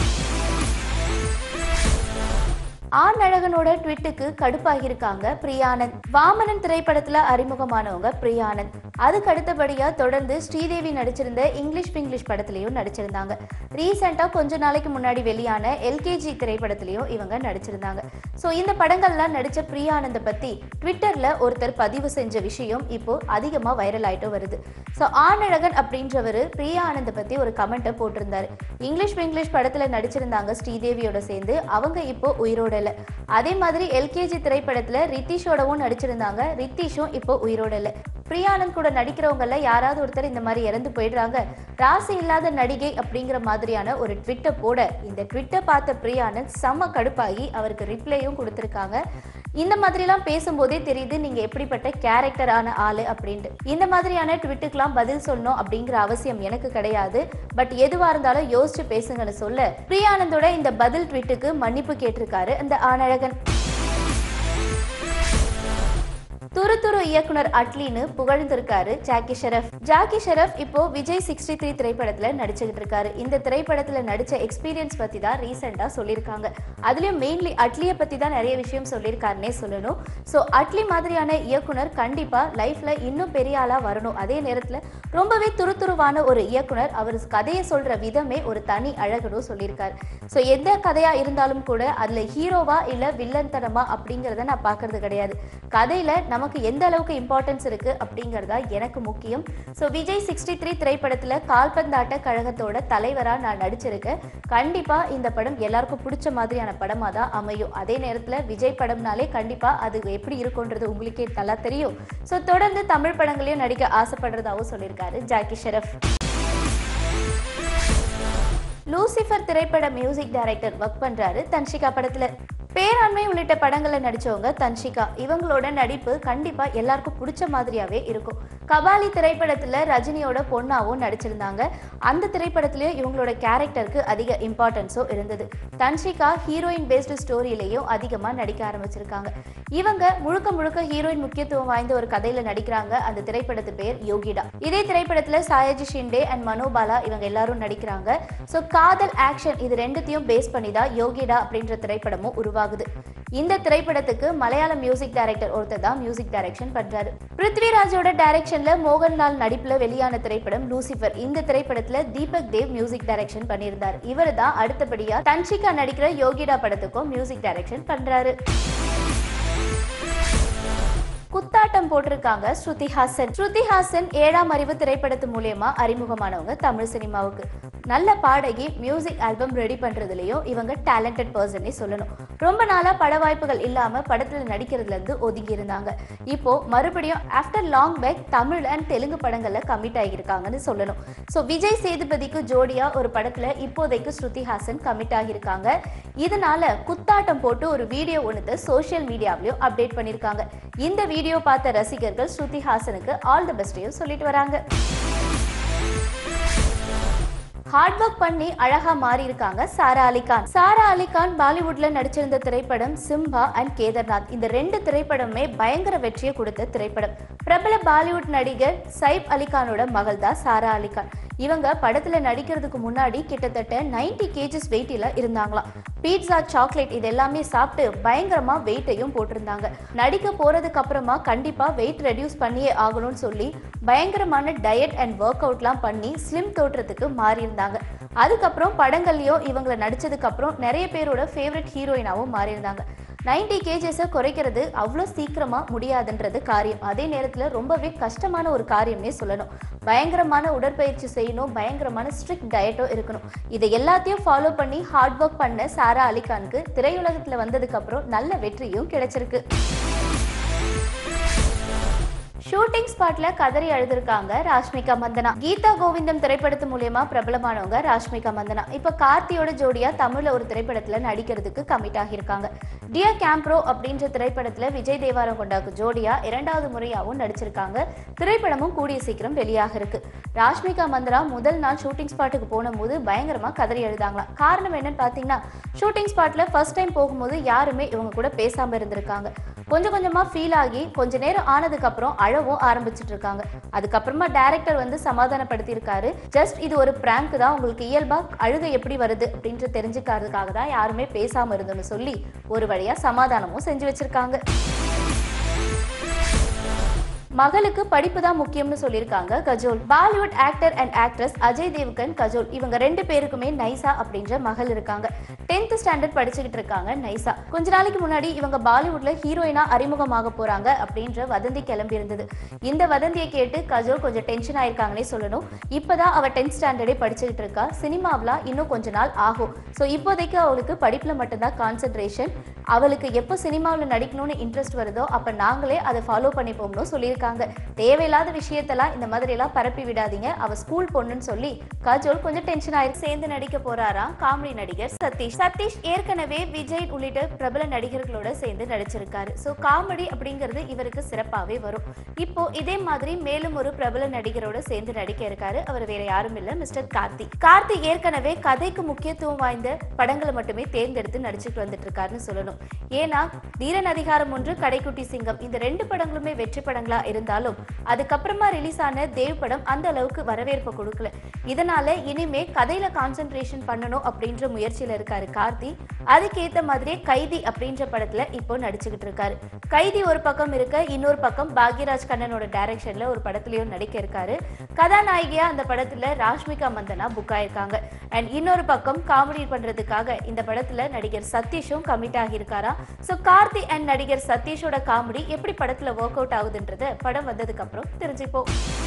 ஆண் அழகனோட ட்விட்டுக்கு கடுப்பாகி இருக்காங்க பிரியானந்த் வாமனன் திரைப்படத்துல அறிமுகமானவங்க பிரியானந்த் அதுக்கு அடுத்தபடியா தொடர்ந்து ஸ்ரீதேவி நடிச்சிருந்த இங்கிலீஷ் பிங்கிலீஷ் படத்துலயும் நடிச்சிருந்தாங்க ரீசெண்டா கொஞ்ச நாளைக்கு முன்னாடி வெளியான எல்கேஜி திரைப்படத்திலையும் இவங்க நடிச்சிருந்தாங்க ஸோ இந்த படங்கள்லாம் நடிச்ச பிரியா ஆனந்தை பத்தி ட்விட்டர்ல ஒருத்தர் பதிவு செஞ்ச விஷயம் இப்போ அதிகமா வைரல் ஆயிட்டு வருது ஸோ ஆனழகன் அப்படின்றவர் பிரியா ஆனந்தை பத்தி ஒரு கமெண்ட்டை போட்டிருந்தாரு இங்கிலீஷ் பிங்கிலீஷ் படத்துல நடிச்சிருந்தாங்க ஸ்ரீதேவியோட சேர்ந்து அவங்க இப்போ உயிரோட இல்ல அதே மாதிரி எல்கேஜி திரைப்படத்துல ரித்திஷோடவும் நடிச்சிருந்தாங்க ரித்திஷும் இப்போ உயிரோட இல்ல பிரியானந்த் கூட நடிக்கிறவங்கல யாராவது ஒருத்தர் இந்த மாதிரி இறந்து போயிடுறாங்க ராசி இல்லாத நடிகை அப்படிங்கிற மாதிரியான ஒரு ட்விட்டை போட இந்த ட்விட்டை பார்த்த பிரியானந்த் செம்ம கடுப்பாகி அவருக்கு ரிப்ளையும் கொடுத்துருக்காங்க இந்த மாதிரிலாம் பேசும்போதே தெரியுது நீங்க எப்படிப்பட்ட கேரக்டரான ஆளு அப்படின்ட்டு இந்த மாதிரியான ட்விட்டுக்கெல்லாம் பதில் சொல்லணும் அப்படிங்கிற அவசியம் எனக்கு கிடையாது பட் எதுவா இருந்தாலும் யோசிச்சு பேசுங்கன்னு சொல்ல பிரியானந்தோட இந்த பதில் ட்விட்டுக்கு மன்னிப்பு கேட்டிருக்காரு அந்த ஆனழகன் துரு துரு இயக்குனர் அட்லின்னு புகழ்ந்திருக்காரு ஜாக்கி ஷெரஃப் ஜாக்கி ஷெரஃப் இப்போ விஜய் சிக்ஸ்டி த்ரீ திரைப்படத்துல நடிச்சுக்கிட்டு இருக்காரு இந்த திரைப்படத்துல நடிச்ச எக்ஸ்பீரியன்ஸ் பத்தி தான் ரீசெண்டா சொல்லியிருக்காங்க அதுலயும் மெயின்லி அட்லியை பத்தி தான் நிறைய விஷயம் சொல்லியிருக்காருன்னே சொல்லணும் ஸோ அட்லி மாதிரியான இயக்குனர் கண்டிப்பா லைஃப்ல இன்னும் பெரிய ஆளா வரணும் அதே நேரத்துல ரொம்பவே துருதுருவான ஒரு இயக்குனர் அவர் கதையை சொல்ற விதமே ஒரு தனி அழகுன்னு சொல்லியிருக்காரு ஸோ எந்த கதையா இருந்தாலும் கூட அதுல ஹீரோவா இல்ல வில்லன் தனமா அப்படிங்கிறத நான் பார்க்கறது கிடையாது கதையில நமக்கு எந்த அளவுக்கு இம்பார்ட்டன்ஸ் இருக்கு அப்படிங்கறதா எனக்கு முக்கியம் ஸோ விஜய் சிக்ஸ்டி த்ரீ திரைப்படத்துல கால்பந்தாட்ட கழகத்தோட தலைவரா நான் நடிச்சிருக்கேன் கண்டிப்பா இந்த படம் எல்லாருக்கும் பிடிச்ச மாதிரியான படமா தான் அமையும் அதே நேரத்துல விஜய் படம்னாலே கண்டிப்பா அது எப்படி இருக்கும்ன்றது உங்களுக்கே நல்லா தெரியும் ஸோ தொடர்ந்து தமிழ் படங்களையும் நடிக்க ஆசைப்படுறதாவும் சொல்லியிருக்காரு ஜாக்கி ஷெரஃப் லூசிஃபர் திரைப்பட மியூசிக் டைரக்டர் ஒர்க் பண்றாரு தன்ஷிகா படத்துல பேராண்மை உள்ளிட்ட படங்கள்ல நடிச்சவங்க தன்ஷிகா இவங்களோட நடிப்பு கண்டிப்பா எல்லாருக்கும் பிடிச்ச மாதிரியாவே இருக்கும் கபாலி திரைப்படத்துல ரஜினியோட பொண்ணாவும் நடிச்சிருந்தாங்க அந்த திரைப்படத்திலயும் இவங்களோட கேரக்டருக்கு அதிக இம்பார்ட்டன்ஸும் இருந்தது தன்ஷிகா ஹீரோயின் பேஸ்டு ஸ்டோரியிலையும் அதிகமா நடிக்க ஆரம்பிச்சிருக்காங்க இவங்க முழுக்க முழுக்க ஹீரோயின் முக்கியத்துவம் வாய்ந்த ஒரு கதையில நடிக்கிறாங்க அந்த திரைப்படத்து பேர் யோகிடா இதே திரைப்படத்துல சாயாஜி ஷிண்டே அண்ட் மனோபாலா இவங்க எல்லாரும் நடிக்கிறாங்க ஸோ காதல் ஆக்ஷன் இது ரெண்டுத்தையும் பேஸ் பண்ணி தான் யோகிடா அப்படின்ற திரைப்படமும் உருவாகுது இந்த திரைப்படத்துக்கு மலையாள மியூசிக் டைரக்டர் ஒருத்தர் தான் மியூசிக் டைரக்ஷன் பண்றாரு பிருத்விராஜோட டைரக்ஷன்ல மோகன்லால் நடிப்புல வெளியான திரைப்படம் லூசிஃபர் இந்த திரைப்படத்துல தீபக் தேவ் மியூசிக் டைரக்ஷன் பண்ணியிருந்தார் இவர் தான் அடுத்தபடியா தன்ஷிகா நடிக்கிற யோகிடா படத்துக்கும் மியூசிக் டைரக்ஷன் பண்றாரு குத்தாட்டம் போட்டிருக்காங்க ஸ்ருதி ஹாசன் ஸ்ருதி ஹாசன் ஏழாம் அறிவு திரைப்படத்து மூலியமா அறிமுகமானவங்க தமிழ் சினிமாவுக்கு நல்ல பாடகி மியூசிக் ஆல்பம் ரெடி பண்றதுலயும் இவங்க டேலண்டட் பர்சனே சொல்லணும் ரொம்ப நாளா பட வாய்ப்புகள் இல்லாம படத்துல நடிக்கிறதுல இருந்து ஒதுங்கி இருந்தாங்க இப்போ மறுபடியும் after long back Tamil and Telugu படங்கள்ல கமிட் ஆகியிருக்காங்கன்னு சொல்லணும் ஸோ விஜய் சேதுபதிக்கு ஜோடியா ஒரு படத்துல இப்போதைக்கு ஸ்ருதி ஹாசன் கமிட் ஆகியிருக்காங்க இதனால குத்தாட்டம் போட்டு ஒரு வீடியோ ஒன்று சோஷியல் மீடியாவிலையும் அப்டேட் பண்ணியிருக்காங்க இந்த வீடியோ பார்த்த ரசிகர்கள் ஸ்ருதி ஹாசனுக்கு ஆல் தி பெஸ்டையும் சொல்லிட்டு வராங்க ஹார்ட் ஒர்க் பண்ணி அழகா மாறி இருக்காங்க சாரா அலிகான் சாரா அலிகான் பாலிவுட்ல நடிச்சிருந்த திரைப்படம் சிம்பா அண்ட் கேதர்நாத் இந்த ரெண்டு திரைப்படமே பயங்கர வெற்றியை கொடுத்த திரைப்படம் பிரபல பாலிவுட் நடிகர் சைப் அலிகானோட மகள் தான் சாரா அலிகான் இவங்க படத்துல நடிக்கிறதுக்கு முன்னாடி கிட்டத்தட்ட 90 கேஜஸ் வெயிட்டில் இருந்தாங்களாம் பீட்சா சாக்லேட் இது எல்லாமே சாப்பிட்டு பயங்கரமா வெயிட்டையும் போட்டிருந்தாங்க நடிக்க போறதுக்கு அப்புறமா கண்டிப்பா வெயிட் ரெடியூஸ் பண்ணியே ஆகணும்னு சொல்லி பயங்கரமான டயட் அண்ட் ஒர்க் அவுட்லாம் பண்ணி ஸ்லிம் தோற்றத்துக்கு மாறி இருந்தாங்க அதுக்கப்புறம் படங்கள்லயும் இவங்களை நடிச்சதுக்கு அப்புறம் நிறைய பேரோட ஃபேவரட் ஹீரோயினாவும் மாறி இருந்தாங்க நைன்டி கேஜஸை குறைக்கிறது அவ்வளோ சீக்கிரமாக முடியாதுன்றது காரியம் அதே நேரத்தில் ரொம்பவே கஷ்டமான ஒரு காரியம்னே சொல்லணும் பயங்கரமான உடற்பயிற்சி செய்யணும் பயங்கரமான ஸ்ட்ரிக்ட் டயட்டோ இருக்கணும் இதை எல்லாத்தையும் ஃபாலோ பண்ணி ஹார்ட் ஒர்க் பண்ண சாரா அலிகானுக்கு திரையுலகத்தில் வந்ததுக்கப்புறம் நல்ல வெற்றியும் கிடைச்சிருக்கு ஷூட்டிங் ஸ்பாட்ல கதறி அழுதுருக்காங்க ராஷ்மிகா மந்தனா கீதா கோவிந்தம் திரைப்படத்து மூலியமா பிரபலமானவங்க ராஷ்மிகா மந்தனா இப்ப கார்த்தியோட ஜோடியா தமிழ்ல ஒரு திரைப்படத்துல நடிக்கிறதுக்கு கமிட் ஆகியிருக்காங்க டியர் கேம்ப்ரோ அப்படின்ற திரைப்படத்துல விஜய் தேவாரம் கொண்டாக்கு ஜோடியா இரண்டாவது முறையாவும் நடிச்சிருக்காங்க திரைப்படமும் கூடிய சீக்கிரம் வெளியாக இருக்கு ராஷ்மிகா மந்தனா முதல் நாள் ஷூட்டிங் ஸ்பாட்டுக்கு போன போது பயங்கரமா கதறி எழுதாங்களாம் காரணம் என்னன்னு பாத்தீங்கன்னா ஷூட்டிங் ஸ்பாட்ல ஃபர்ஸ்ட் டைம் போகும்போது யாருமே இவங்க கூட பேசாம இருந்திருக்காங்க கொஞ்சம் கொஞ்சமா ஃபீல் ஆகி கொஞ்ச நேரம் ஆனதுக்கு அப்புறம் அழவும் ஆரம்பிச்சிட்டு இருக்காங்க அதுக்கப்புறமா டைரக்டர் வந்து சமாதானப்படுத்தி இருக்காரு ஜஸ்ட் இது ஒரு பிராங்க் தான் உங்களுக்கு இயல்பா அழுகை எப்படி வருது அப்படின்ட்டு தெரிஞ்சுக்கிறதுக்காக தான் யாருமே பேசாம இருந்தோம்னு சொல்லி ஒரு வழியா சமாதானமும் செஞ்சு வச்சிருக்காங்க மகளுக்கு படிப்பு தான் முக்கியம்னு சொல்லியிருக்காங்க Kajol Bollywood actor and actress Ajay Devgn Kajol இவங்க ரெண்டு பேருக்குமே நைசா அப்படின்ற மகள் இருக்காங்க டென்த் ஸ்டாண்டர்ட் படிச்சுக்கிட்டு இருக்காங்க நைசா கொஞ்ச நாளைக்கு முன்னாடி இவங்க பாலிவுட்ல ஹீரோயினா அறிமுகமாக போறாங்க அப்படின்ற வதந்தி கிளம்பி இருந்தது இந்த வதந்தியை கேட்டு கஜோல் கொஞ்சம் டென்ஷன் ஆயிருக்காங்கன்னே சொல்லணும் இப்பதான் அவ டென்த் ஸ்டாண்டர்டே படிச்சுக்கிட்டு இருக்கா சினிமாவில இன்னும் கொஞ்ச நாள் ஆகும் ஸோ இப்போதைக்கு அவளுக்கு படிப்புல மட்டும்தான் கான்சென்ட்ரேஷன் அவளுக்கு எப்போ சினிமாவில் நடிக்கணும்னு இன்ட்ரெஸ்ட் வருதோ அப்போ நாங்களே அதை ஃபாலோ பண்ணிப்போம்னு சொல்லியிருக்காங்க தேவையில்லாத விஷயத்தெல்லாம் இந்த மாதிரி எல்லாம் பரப்பி விடாதீங்க அவ ஸ்கூல் பொண்ணுன்னு சொல்லி கஜோல் கொஞ்சம் டென்ஷன் ஆயிருக்கு சேர்ந்து நடிக்க போறாராம் காமெடி நடிகர் சதீஷ் சதீஷ் ஏற்கனவே விஜய் உள்ளிட்ட பிரபல நடிகர்களோட சேர்ந்து நடிச்சிருக்காரு ஸோ காமெடி அப்படிங்கிறது இவருக்கு சிறப்பாகவே வரும் இப்போ இதே மாதிரி மேலும் ஒரு பிரபல நடிகரோட சேர்ந்து நடிக்க இருக்காரு அவர் வேற யாரும் இல்ல மிஸ்டர் கார்த்தி கார்த்தி ஏற்கனவே கதைக்கு முக்கியத்துவம் வாய்ந்த படங்களை மட்டுமே தேர்ந்தெடுத்து நடிச்சுட்டு வந்துட்டு இருக்காருன்னு சொல்லணும் ஏன்னா தீரன் அதிகாரம் ஒன்று கடைக்குட்டி சிங்கம் இந்த ரெண்டு படங்களுமே வெற்றி படங்களா இருந்தாலும் அதுக்கப்புறமா ரிலீஸ் ஆன தேவ் படம் அந்த அளவுக்கு வரவேற்பு கொடுக்கல இதனால இனிமே கதையில கான்சென்ட்ரேஷன் பண்ணணும் அப்படின்ற முயற்சியில இருக்காரு கார்த்தி அதுக்கேத்த மாதிரியே கைதி அப்படின்ற படத்துல இப்போ நடிச்சுக்கிட்டு இருக்காரு கைதி ஒரு பக்கம் இருக்க இன்னொரு பக்கம் பாக்யராஜ் கண்ணனோட டைரக்ஷன்ல ஒரு படத்துலயும் நடிக்க இருக்காரு கதாநாயகியா அந்த படத்துல ராஷ்மிகா மந்தனா புக் ஆயிருக்காங்க அண்ட் இன்னொரு பக்கம் காமெடி பண்றதுக்காக இந்த படத்துல நடிகர் சதீஷும் கமிட் ஆகியிருக்காரா ஸோ கார்த்தி அண்ட் நடிகர் சதீஷோட காமெடி எப்படி படத்துல ஒர்க் அவுட் ஆகுதுன்றத படம் வந்ததுக்கு அப்புறம் தெரிஞ்சுப்போம்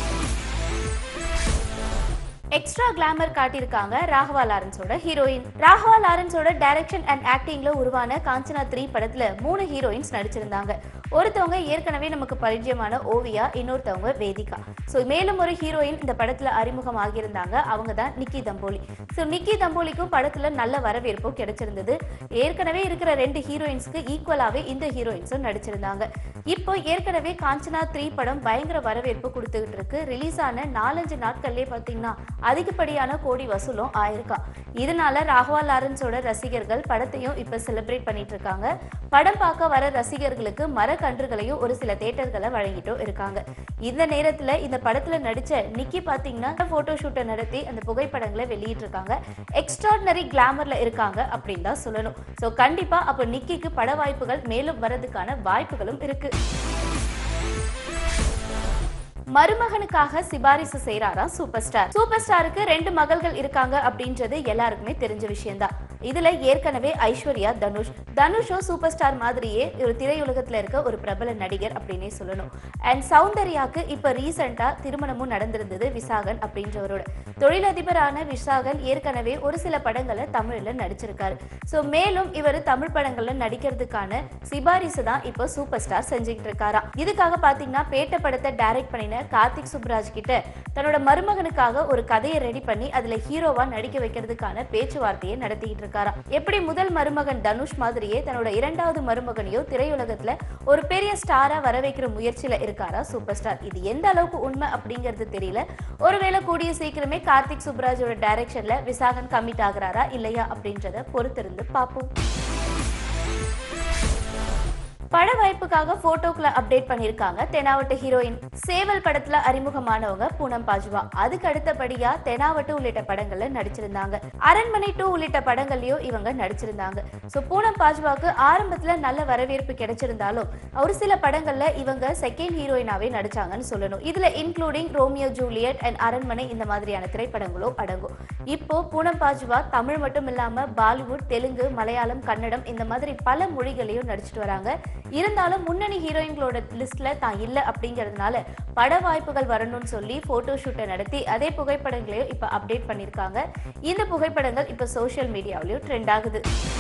எக்ஸ்ட்ரா கிளாமர் காட்டியிருக்காங்க ராகவா லாரன்ஸோட ஹீரோயின் ராகவா லாரன்ஸோட டைரக்ஷன் அண்ட் ஆக்டிங்ல உருவான காஞ்சனா த்ரீ படத்துல மூணு ஹீரோயின்ஸ் நடிச்சிருந்தாங்க ஒருத்தவங்க ஏற்கனவே நமக்கு பரிச்சயமான ஓவியா இன்னொருத்தவங்க வேதிகா ஸோ மேலும் ஒரு ஹீரோயின் இந்த படத்துல அறிமுகம் ஆகியிருந்தாங்க அவங்க தான் நிக்கி தம்போலி ஸோ நிக்கி தம்போலிக்கும் படத்துல நல்ல வரவேற்பும் கிடைச்சிருந்தது ஏற்கனவே இருக்கிற ரெண்டு ஹீரோயின்ஸ்க்கு ஈக்குவலாவே இந்த ஹீரோயின்ஸும் நடிச்சிருந்தாங்க இப்போ ஏற்கனவே காஞ்சனா த்ரீ படம் பயங்கர வரவேற்பு கொடுத்துக்கிட்டு இருக்கு ரிலீஸ் ஆன நாலஞ்சு நாட்கள்லயே பார்த்தீங்கன்னா அதிகப்படியான கோடி வசூலும் ஆயிருக்கா இதனால ராகவா லாரன்ஸோட ரசிகர்கள் படத்தையும் இப்ப செலிப்ரேட் பண்ணிட்டு இருக்காங்க படம் பார்க்க வர ரசிகர்களுக்கு மரக்கன்றுகளையும் ஒரு சில தேட்டர்களை வழங்கிட்டும் இருக்காங்க இந்த நேரத்துல இந்த படத்துல நடிச்ச நிக்கி பாத்தீங்கன்னா போட்டோ ஷூட்டை நடத்தி அந்த புகைப்படங்களை வெளியிட்டு இருக்காங்க எக்ஸ்ட்ராடினரி கிளாமர்ல இருக்காங்க அப்படின்னு தான் சொல்லணும் ஸோ கண்டிப்பா அப்போ நிக்கிக்கு பட வாய்ப்புகள் மேலும் வரதுக்கான வாய்ப்புகளும் இருக்கு மருமகனுக்காக சிபாரிசு செய்யறாராம் சூப்பர் ஸ்டார் சூப்பர் ஸ்டாருக்கு ரெண்டு மகள்கள் இருக்காங்க அப்படின்றது எல்லாருக்குமே தெரிஞ்ச விஷயம்தான் இதுல ஏற்கனவே ஐஸ்வர்யா தனுஷ் தனுஷும் சூப்பர் ஸ்டார் மாதிரியே ஒரு திரையுலகத்துல இருக்க ஒரு பிரபல நடிகர் அப்படின்னே சொல்லணும் அண்ட் சௌந்தர்யாக்கு இப்ப ரீசெண்டா திருமணமும் நடந்திருந்தது விசாகன் அப்படின்றவரோட தொழிலதிபரான விசாகன் ஏற்கனவே ஒரு சில படங்களை தமிழ்ல நடிச்சிருக்காரு ஸோ மேலும் இவர் தமிழ் படங்கள்ல நடிக்கிறதுக்கான சிபாரிசு தான் இப்போ சூப்பர் ஸ்டார் செஞ்சுக்கிட்டு இருக்காராம் இதுக்காக பாத்தீங்கன்னா பேட்ட படத்தை டைரக்ட் பண்ணின கார்த்திக் சுப்ராஜ் கிட்ட தன்னோட மருமகனுக்காக ஒரு கதையை ரெடி பண்ணி அதுல ஹீரோவா நடிக்க வைக்கிறதுக்கான பேச்சுவார்த்தையை நடத்திக்கிட்டு இருக்காராம் எப்படி முதல் மருமகன் தனுஷ் மாதிரியே தன்னோட இரண்டாவது மருமகனையோ திரையுலகத்துல ஒரு பெரிய ஸ்டாரா வர வைக்கிற முயற்சியில இருக்காரா சூப்பர் ஸ்டார் இது எந்த அளவுக்கு உண்மை அப்படிங்கிறது தெரியல ஒருவேளை கூடிய சீக்கிரமே கார்த்திக் சுப்ராஜோட டைரக்ஷன்ல விசாகன் கமிட் ஆகுறாரா இல்லையா அப்படின்றத பொறுத்திருந்து பார்ப்போம் பட வாய்ப்புக்காக போட்டோக்களை அப்டேட் பண்ணியிருக்காங்க தெனாவட்டு ஹீரோயின் சேவல் படத்துல அறிமுகமானவங்க பூனம் பாஜ்வா அதுக்கு அடுத்தபடியா தெனாவட்டு உள்ளிட்ட படங்கள்ல நடிச்சிருந்தாங்க அரண்மனை டூ உள்ளிட்ட படங்கள்லயும் இவங்க நடிச்சிருந்தாங்க ஸோ பூனம் பாஜ்வாக்கு ஆரம்பத்துல நல்ல வரவேற்பு கிடைச்சிருந்தாலும் ஒரு சில படங்கள்ல இவங்க செகண்ட் ஹீரோயினாவே நடிச்சாங்கன்னு சொல்லணும் இதுல இன்க்ளூடிங் ரோமியோ ஜூலியட் அண்ட் அரண்மனை இந்த மாதிரியான திரைப்படங்களும் அடங்கும் இப்போ பூனம் பாஜ்வா தமிழ் மட்டும் இல்லாம பாலிவுட் தெலுங்கு மலையாளம் கன்னடம் இந்த மாதிரி பல மொழிகளையும் நடிச்சிட்டு வராங்க இருந்தாலும் முன்னணி ஹீரோயின்களோட லிஸ்ட்ல தான் இல்லை அப்படிங்கிறதுனால பட வாய்ப்புகள் வரணும்னு சொல்லி போட்டோ ஷூட்டை நடத்தி அதே புகைப்படங்களையும் இப்போ அப்டேட் பண்ணியிருக்காங்க இந்த புகைப்படங்கள் இப்போ சோஷியல் மீடியாவிலையும் ட்ரெண்ட் ஆகுது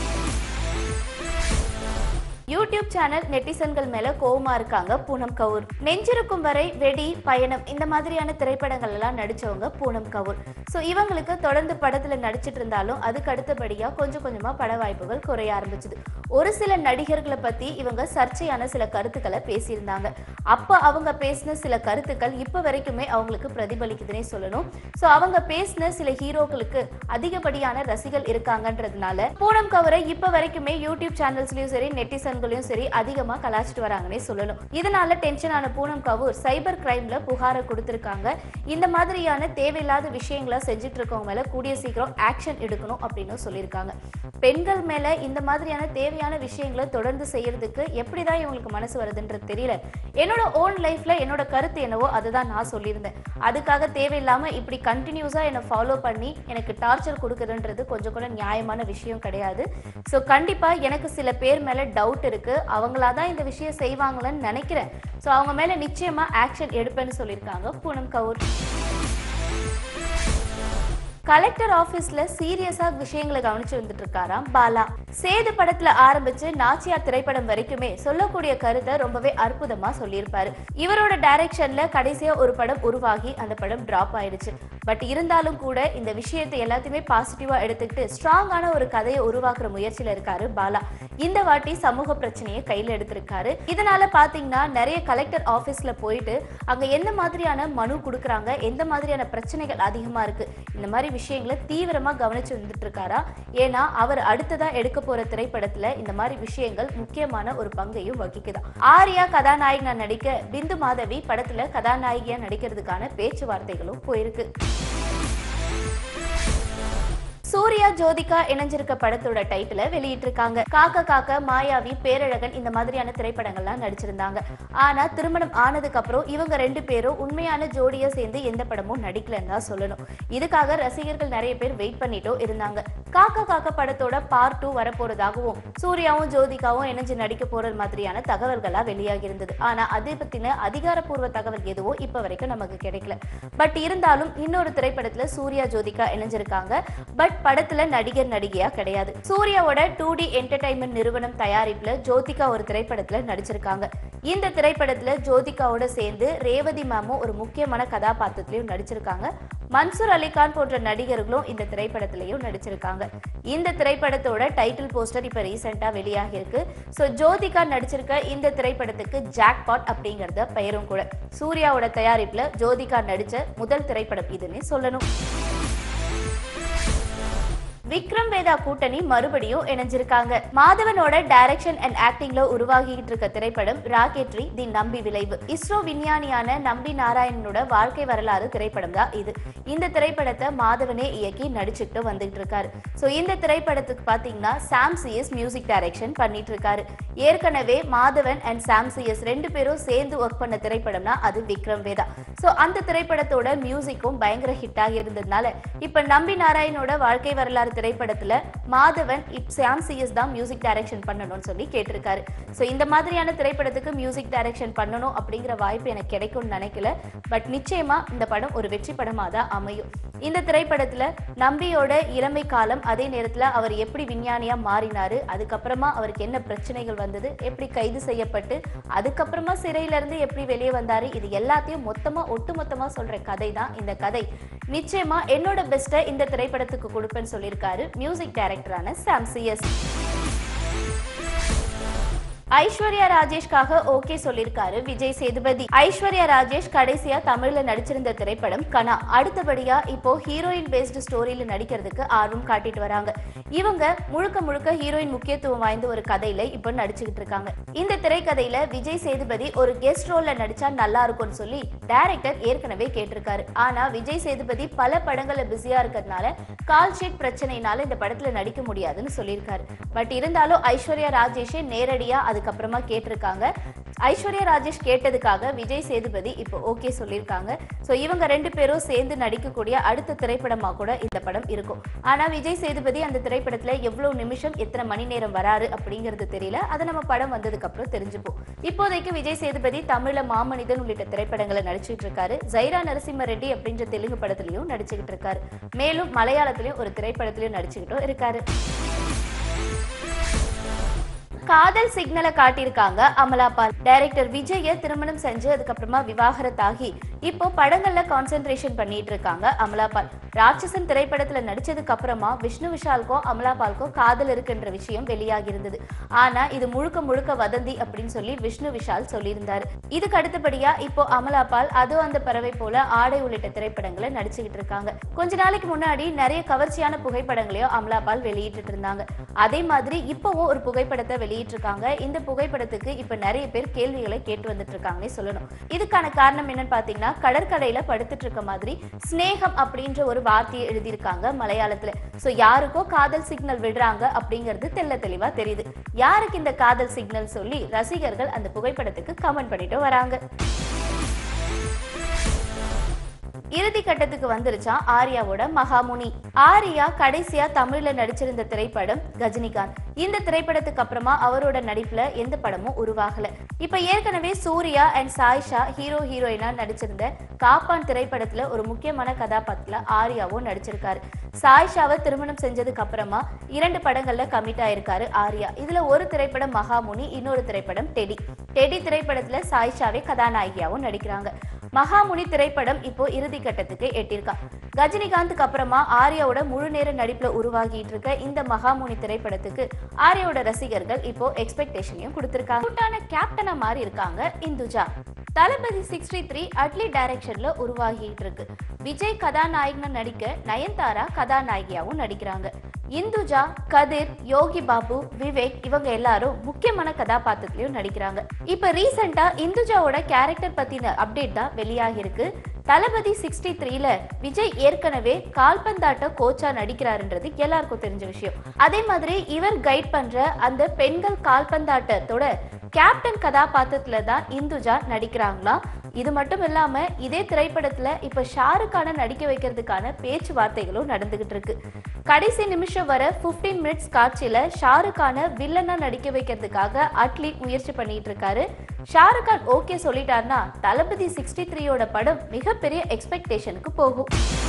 யூடியூப் சேனல் நெட்டிசன்கள் மேல கோவமா இருக்காங்க பூனம் கவுர் நெஞ்சிருக்கும் வரை வெடி பயணம் இந்த மாதிரியான திரைப்படங்கள் எல்லாம் நடிச்சவங்க பூனம் கவுர் ஸோ இவங்களுக்கு தொடர்ந்து படத்துல நடிச்சிட்டு இருந்தாலும் அதுக்கு அடுத்தபடியா கொஞ்சம் கொஞ்சமா பட வாய்ப்புகள் குறைய ஆரம்பிச்சது ஒரு சில நடிகர்களை பத்தி இவங்க சர்ச்சையான சில கருத்துக்களை பேசியிருந்தாங்க அப்ப அவங்க பேசின சில கருத்துக்கள் இப்ப வரைக்குமே அவங்களுக்கு பிரதிபலிக்குதுன்னே சொல்லணும் ஸோ அவங்க பேசின சில ஹீரோக்களுக்கு அதிகப்படியான ரசிகர்கள் இருக்காங்கன்றதுனால பூனம் கவரை இப்ப வரைக்குமே யூடியூப் சேனல்ஸ்லயும் சரி நெட்டிசன் நெட்டிசன்களையும் சரி அதிகமா கலாச்சிட்டு வராங்கன்னே சொல்லணும் இதனால டென்ஷன் ஆன பூனம் கபூர் சைபர் கிரைம்ல புகாரை கொடுத்திருக்காங்க இந்த மாதிரியான தேவையில்லாத விஷயங்களை செஞ்சுட்டு இருக்கவங்க மேல கூடிய சீக்கிரம் ஆக்ஷன் எடுக்கணும் அப்படின்னு சொல்லியிருக்காங்க பெண்கள் மேல இந்த மாதிரியான தேவையான விஷயங்களை தொடர்ந்து செய்யறதுக்கு எப்படிதான் இவங்களுக்கு மனசு வருதுன்றது தெரியல என்னோட ஓன் லைஃப்ல என்னோட கருத்து என்னவோ அதுதான் நான் சொல்லியிருந்தேன் அதுக்காக தேவையில்லாம இப்படி கண்டினியூஸா என்னை ஃபாலோ பண்ணி எனக்கு டார்ச்சர் கொடுக்குறன்றது கொஞ்சம் கூட நியாயமான விஷயம் கிடையாது ஸோ கண்டிப்பா எனக்கு சில பேர் மேல டவுட் இருக்கு அவங்களா தான் இந்த விஷயம் செய்வாங்களன்னு நினைக்கிறேன் ஸோ அவங்க மேல நிச்சயமா ஆக்ஷன் எடுப்பேன்னு சொல்லியிருக்காங்க பூனம் கவுர் கலெக்டர் ஆபீஸ்ல சீரியஸா விஷயங்களை கவனிச்சு வந்துட்டு இருக்காராம் பாலா சேது படத்துல ஆரம்பிச்சு நாச்சியார் திரைப்படம் வரைக்குமே சொல்லக்கூடிய கருத்தை ரொம்பவே அற்புதமா சொல்லியிருப்பாரு இவரோட டைரக்ஷன்ல கடைசியா ஒரு படம் உருவாகி அந்த படம் டிராப் ஆயிடுச்சு பட் இருந்தாலும் கூட இந்த விஷயத்தை எல்லாத்தையுமே பாசிட்டிவா எடுத்துக்கிட்டு ஸ்ட்ராங்கான ஒரு கதையை உருவாக்குற முயற்சியில இருக்காரு பாலா இந்த வாட்டி சமூக பிரச்சனையை கையில எடுத்திருக்காரு இதனால பாத்தீங்கன்னா நிறைய கலெக்டர் ஆபீஸ்ல போயிட்டு அங்க எந்த மாதிரியான மனு கொடுக்குறாங்க எந்த மாதிரியான பிரச்சனைகள் அதிகமா இருக்கு இந்த மாதிரி விஷயங்களை தீவிரமா கவனிச்சு வந்துட்டு இருக்காரா ஏன்னா அவர் அடுத்ததா எடுக்க போற திரைப்படத்துல இந்த மாதிரி விஷயங்கள் முக்கியமான ஒரு பங்கையும் வகிக்குதா ஆர்யா கதாநாயகனா நடிக்க பிந்து மாதவி படத்துல கதாநாயகியா நடிக்கிறதுக்கான பேச்சுவார்த்தைகளும் போயிருக்கு சூர்யா ஜோதிகா இணைஞ்சிருக்க படத்தோட டைட்டில வெளியிட்டிருக்காங்க காக்க காக்க மாயாவி பேரழகன் இந்த மாதிரியான திரைப்படங்கள்லாம் நடிச்சிருந்தாங்க ஆனா திருமணம் ஆனதுக்கு அப்புறம் இவங்க ரெண்டு பேரும் உண்மையான ஜோடியா சேர்ந்து எந்த படமும் நடிக்கலன்னு தான் சொல்லணும் இதுக்காக ரசிகர்கள் நிறைய பேர் வெயிட் பண்ணிட்டோ இருந்தாங்க காக்க காக்க படத்தோட பார்ட் டூ வரப்போறதாகவும் சூர்யாவும் ஜோதிகாவும் இணைஞ்சு நடிக்க போறது மாதிரியான தகவல்களா வெளியாகி இருந்தது ஆனா அதை பத்தின அதிகாரப்பூர்வ தகவல் எதுவும் இப்ப வரைக்கும் நமக்கு கிடைக்கல பட் இருந்தாலும் இன்னொரு திரைப்படத்துல சூர்யா ஜோதிகா இணைஞ்சிருக்காங்க பட் படத்துல நடிகர் நடிகையா கிடையாது சூர்யாவோட டூ டி என்டர்டைன்மெண்ட் நிறுவனம் தயாரிப்புல ஜோதிகா ஒரு திரைப்படத்துல நடிச்சிருக்காங்க இந்த திரைப்படத்துல ஜோதிகாவோட சேர்ந்து ரேவதி மேமும் ஒரு முக்கியமான கதாபாத்திரத்திலையும் நடிச்சிருக்காங்க மன்சூர் அலிகான் போன்ற நடிகர்களும் இந்த திரைப்படத்திலையும் நடிச்சிருக்காங்க இந்த திரைப்படத்தோட டைட்டில் போஸ்டர் இப்ப ரீசெண்டா வெளியாகி இருக்கு ஸோ ஜோதிகா நடிச்சிருக்க இந்த திரைப்படத்துக்கு ஜாக்பாட் அப்படிங்கறத பெயரும் கூட சூர்யாவோட தயாரிப்புல ஜோதிகா நடிச்ச முதல் திரைப்படம் இதுன்னு சொல்லணும் விக்ரம் வேதா கூட்டணி மறுபடியும் இணைஞ்சிருக்காங்க மாதவனோட டைரக்ஷன் அண்ட் ஆக்டிங்ல உருவாகிட்டு இருக்க திரைப்படம் ராக்கெட்ரி தி நம்பி விளைவு இஸ்ரோ விஞ்ஞானியான நம்பி நாராயணனோட வாழ்க்கை வரலாறு திரைப்படம் தான் இது இந்த திரைப்படத்தை மாதவனே இயக்கி நடிச்சுக்கிட்டு வந்துகிட்டு இருக்காரு ஸோ இந்த திரைப்படத்துக்கு பாத்தீங்கன்னா சாம் சிஎஸ் மியூசிக் டைரக்ஷன் பண்ணிட்டு இருக்காரு ஏற்கனவே மாதவன் அண்ட் சாம் சிஎஸ் ரெண்டு பேரும் சேர்ந்து ஒர்க் பண்ண திரைப்படம்னா அது விக்ரம் வேதா ஸோ அந்த திரைப்படத்தோட மியூசிக்கும் பயங்கர ஹிட் ஆகி இருந்ததுனால இப்ப நம்பி நாராயணோட வாழ்க்கை வரலாறு திரைப்படத்துல மாதவன் இப் சாம் சிஎஸ் தான் மியூசிக் டைரக்ஷன் பண்ணணும்னு சொல்லி கேட்டிருக்காரு ஸோ இந்த மாதிரியான திரைப்படத்துக்கு மியூசிக் டைரக்ஷன் பண்ணணும் அப்படிங்கிற வாய்ப்பு எனக்கு கிடைக்கும்னு நினைக்கல பட் நிச்சயமா இந்த படம் ஒரு வெற்றி படமா தான் அமையும் இந்த திரைப்படத்துல நம்பியோட இளமை காலம் அதே நேரத்துல அவர் எப்படி விஞ்ஞானியா மாறினாரு அதுக்கப்புறமா அவருக்கு என்ன பிரச்சனைகள் வந்தது எப்படி கைது செய்யப்பட்டு அதுக்கப்புறமா சிறையில இருந்து எப்படி வெளியே வந்தாரு இது எல்லாத்தையும் மொத்தமா ஒட்டுமொத்தமா சொல்ற கதை தான் இந்த கதை நிச்சயமா என்னோட பெஸ்ட்டை இந்த திரைப்படத்துக்கு கொடுப்பேன்னு சொல்லியிருக்காரு மியூசிக் டைரக்டரான சாம் சிஎஸ் ஐஸ்வர்யா ராஜேஷ்காக ஓகே சொல்லியிருக்காரு விஜய் சேதுபதி ஐஸ்வர்யா ராஜேஷ் கடைசியா தமிழ்ல நடிச்சிருந்த திரைப்படம் கனா அடுத்தபடியா இப்போ ஹீரோயின் பேஸ்டு ஸ்டோரியில நடிக்கிறதுக்கு ஆர்வம் காட்டிட்டு வராங்க இவங்க முழுக்க முழுக்க ஹீரோயின் முக்கியத்துவம் வாய்ந்த ஒரு கதையில இப்போ நடிச்சுக்கிட்டு இருக்காங்க இந்த திரைக்கதையில விஜய் சேதுபதி ஒரு கெஸ்ட் ரோல்ல நடிச்சா நல்லா இருக்கும்னு சொல்லி டைரக்டர் ஏற்கனவே கேட்டிருக்காரு ஆனா விஜய் சேதுபதி பல படங்கள்ல பிஸியா இருக்கிறதுனால கால் ஷீட் பிரச்சனைனால இந்த படத்துல நடிக்க முடியாதுன்னு சொல்லியிருக்காரு பட் இருந்தாலும் ஐஸ்வர்யா ராஜேஷே நேரடியா அதுக்கப்புறமா கேட்டிருக்காங்க ஐஸ்வர்யா ராஜேஷ் கேட்டதுக்காக விஜய் சேதுபதி இப்போ ஓகே சொல்லியிருக்காங்க ஸோ இவங்க ரெண்டு பேரும் சேர்ந்து நடிக்கக்கூடிய அடுத்த திரைப்படமா கூட இந்த படம் இருக்கும் ஆனா விஜய் சேதுபதி அந்த திரைப்படத்துல எவ்வளவு நிமிஷம் எத்தனை மணி நேரம் வராரு அப்படிங்கிறது தெரியல அதை நம்ம படம் வந்ததுக்கு அப்புறம் தெரிஞ்சுப்போம் இப்போதைக்கு விஜய் சேதுபதி தமிழ்ல மாமனிதன் உள்ளிட்ட திரைப்படங்களை நடிச்சுட்டு இருக்காரு ஜைரா நரசிம்ம ரெட்டி அப்படின்ற தெலுங்கு படத்துலயும் நடிச்சுக்கிட்டு இருக்காரு மேலும் மலையாளத்திலயும் ஒரு திரைப்படத்திலயும் நடிச்சுக்கிட்டும் இருக்காரு காதல் சிக்னலை காட்டியிருக்காங்க அமலாபால் டைரக்டர் விஜய திருமணம் செஞ்சு அதுக்கப்புறமா விவாகரத்தாகி இப்போ படங்கள்ல கான்சென்ட்ரேஷன் பண்ணிட்டு இருக்காங்க அமலாபால் ராட்சசன் திரைப்படத்துல நடிச்சதுக்கு அப்புறமா விஷ்ணு விஷாலுக்கும் அமலாபாலுக்கும் காதல் இருக்குன்ற விஷயம் வெளியாகி இருந்தது ஆனா இது முழுக்க முழுக்க வதந்தி அப்படின்னு சொல்லி விஷ்ணு விஷால் சொல்லியிருந்தாரு இதுக்கு அடுத்தபடியா இப்போ அமலாபால் அதோ அந்த பறவை போல ஆடை உள்ளிட்ட திரைப்படங்களை நடிச்சுக்கிட்டு இருக்காங்க கொஞ்ச நாளைக்கு முன்னாடி நிறைய கவர்ச்சியான புகைப்படங்களையும் அமலா பால் வெளியிட்டு இருந்தாங்க அதே மாதிரி இப்பவும் ஒரு புகைப்படத்தை வெளியிட்டிருக்காங்க இந்த புகைப்படத்துக்கு இப்ப நிறைய பேர் கேள்விகளை கேட்டு வந்துட்டு இருக்காங்கன்னே சொல்லணும் இதுக்கான காரணம் என்னன்னு பாத்தீங்கன்னா கடற்கரையில படுத்துட்டு இருக்க மாதிரி ஸ்னேகம் அப்படின்ற ஒரு வார்த்தையை எழுதியிருக்காங்க மலையாளத்துல சோ யாருக்கோ காதல் சிக்னல் விடுறாங்க அப்படிங்கிறது தெள்ள தெளிவா தெரியுது யாருக்கு இந்த காதல் சிக்னல் சொல்லி ரசிகர்கள் அந்த புகைப்படத்துக்கு கமெண்ட் பண்ணிட்டு வராங்க இறுதி கட்டத்துக்கு வந்துருச்சான் ஆர்யாவோட மகாமுனி ஆர்யா கடைசியா தமிழ்ல நடிச்சிருந்த திரைப்படம் கஜினிகாந்த் இந்த திரைப்படத்துக்கு அப்புறமா அவரோட நடிப்புல எந்த படமும் உருவாகல இப்ப ஏற்கனவே சூர்யா அண்ட் சாய்ஷா ஹீரோ ஹீரோயினா நடிச்சிருந்த காப்பான் திரைப்படத்துல ஒரு முக்கியமான கதாபாத்திரத்துல ஆர்யாவும் நடிச்சிருக்காரு சாய்ஷாவை திருமணம் செஞ்சதுக்கு அப்புறமா இரண்டு படங்கள்ல கமிட் ஆயிருக்காரு ஆர்யா இதுல ஒரு திரைப்படம் மகாமுனி இன்னொரு திரைப்படம் டெடி டெடி திரைப்படத்துல சாய்ஷாவே கதாநாயகியாவும் நடிக்கிறாங்க மகாமுனி திரைப்படம் இப்போ இறுதி கட்டத்துக்கு எட்டியிருக்கா கஜினிகாந்துக்கு அப்புறமா ஆர்யாவோட முழு நேர நடிப்புல உருவாகிட்டு இருக்க இந்த மகாமுனி திரைப்படத்துக்கு ஆர்யாவோட ரசிகர்கள் இப்போ எக்ஸ்பெக்டேஷனையும் கொடுத்திருக்காங்க கூட்டான கேப்டனா மாறி இருக்காங்க இந்துஜா தளபதி சிக்ஸ்டி த்ரீ அட்லி டைரக்ஷன்ல உருவாகிட்டு இருக்கு விஜய் கதாநாயகனா நடிக்க நயன்தாரா கதாநாயகியாவும் நடிக்கிறாங்க இந்துஜா கதிர் யோகி பாபு விவேக் இவங்க எல்லாரும் முக்கியமான கதாபாத்திரத்திலயும் நடிக்கிறாங்க இப்ப ரீசெண்டா இந்துஜாவோட கேரக்டர் பத்தின அப்டேட் தான் வெளியாகி இருக்கு தளபதி சிக்ஸ்டி த்ரீல விஜய் ஏற்கனவே கால்பந்தாட்ட கோச்சா நடிக்கிறாருன்றது எல்லாருக்கும் தெரிஞ்ச விஷயம் அதே மாதிரி இவர் கைட் பண்ற அந்த பெண்கள் கால்பந்தாட்டத்தோட கேப்டன் கதாபாத்திரத்துல தான் இந்துஜா நடிக்கிறாங்களாம் இது மட்டும் இல்லாம இதே திரைப்படத்துல இப்ப ஷாருக்கான நடிக்க வைக்கிறதுக்கான பேச்சுவார்த்தைகளும் நடந்துகிட்டு இருக்கு கடைசி நிமிஷம் வர 15 மினிட்ஸ் காட்சியில ஷாருக்கான வில்லனா நடிக்க வைக்கிறதுக்காக அட்லி முயற்சி பண்ணிட்டு இருக்காரு ஷாருக் கான் ஓகே சொல்லிட்டாருன்னா தளபதி சிக்ஸ்டி த்ரீயோட படம் மிகப்பெரிய எக்ஸ்பெக்டேஷனுக்கு போகும்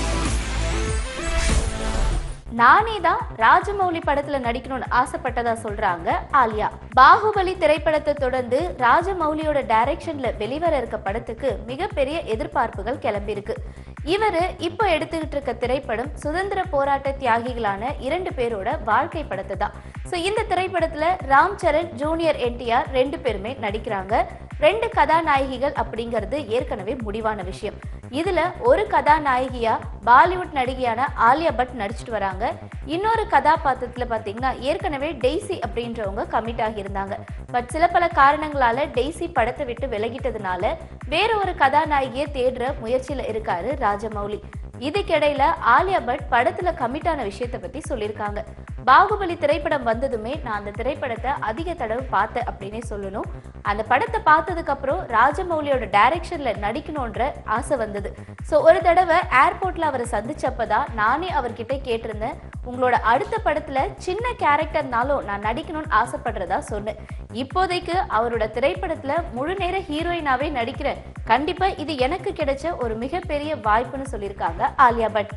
நானே தான் ராஜமௌலி படத்துல நடிக்கணும்னு ஆசைப்பட்டதா சொல்றாங்க ஆலியா பாகுபலி திரைப்படத்தை தொடர்ந்து ராஜமௌலியோட டைரக்ஷன்ல வெளிவர இருக்க படத்துக்கு மிகப்பெரிய எதிர்பார்ப்புகள் கிளம்பியிருக்கு இவரு இப்போ எடுத்துக்கிட்டு இருக்க திரைப்படம் சுதந்திர போராட்ட தியாகிகளான இரண்டு பேரோட வாழ்க்கை படத்தை தான் ஸோ இந்த திரைப்படத்துல ராம் சரண் ஜூனியர் என்டிஆர் ரெண்டு பேருமே நடிக்கிறாங்க ரெண்டு கதாநாயகிகள் அப்படிங்கிறது ஏற்கனவே முடிவான விஷயம் இதுல ஒரு கதாநாயகியா பாலிவுட் நடிகையான ஆலியா பட் நடிச்சிட்டு வராங்க இன்னொரு கதாபாத்திரத்துல பாத்தீங்கன்னா ஏற்கனவே டெய்ஸி அப்படின்றவங்க கமிட் ஆகியிருந்தாங்க பட் சில பல காரணங்களால டெய்ஸி படத்தை விட்டு விலகிட்டதுனால வேற ஒரு கதாநாயகியை தேடுற முயற்சியில இருக்காரு ராஜமௌலி இதுக்கிடையில ஆலியா பட் படத்துல கமிட் ஆன விஷயத்தை பத்தி சொல்லியிருக்காங்க பாகுபலி திரைப்படம் வந்ததுமே நான் அந்த திரைப்படத்தை அதிக தடவை பார்த்தேன் அப்படின்னே சொல்லணும் அந்த படத்தை பார்த்ததுக்கு அப்புறம் ராஜமௌலியோட டைரக்ஷன்ல நடிக்கணுன்ற ஆசை வந்தது ஸோ ஒரு தடவை ஏர்போர்ட்ல அவரை சந்திச்சப்பதான் நானே அவர்கிட்ட கேட்டிருந்தேன் உங்களோட அடுத்த படத்துல சின்ன கேரக்டர்னாலும் நான் நடிக்கணும்னு ஆசைப்படுறதா சொன்னேன் இப்போதைக்கு அவரோட திரைப்படத்துல முழு நேர ஹீரோயினாவே நடிக்கிறேன் கண்டிப்பா இது எனக்கு கிடைச்ச ஒரு மிகப்பெரிய வாய்ப்புன்னு சொல்லியிருக்காங்க ஆலியா பட்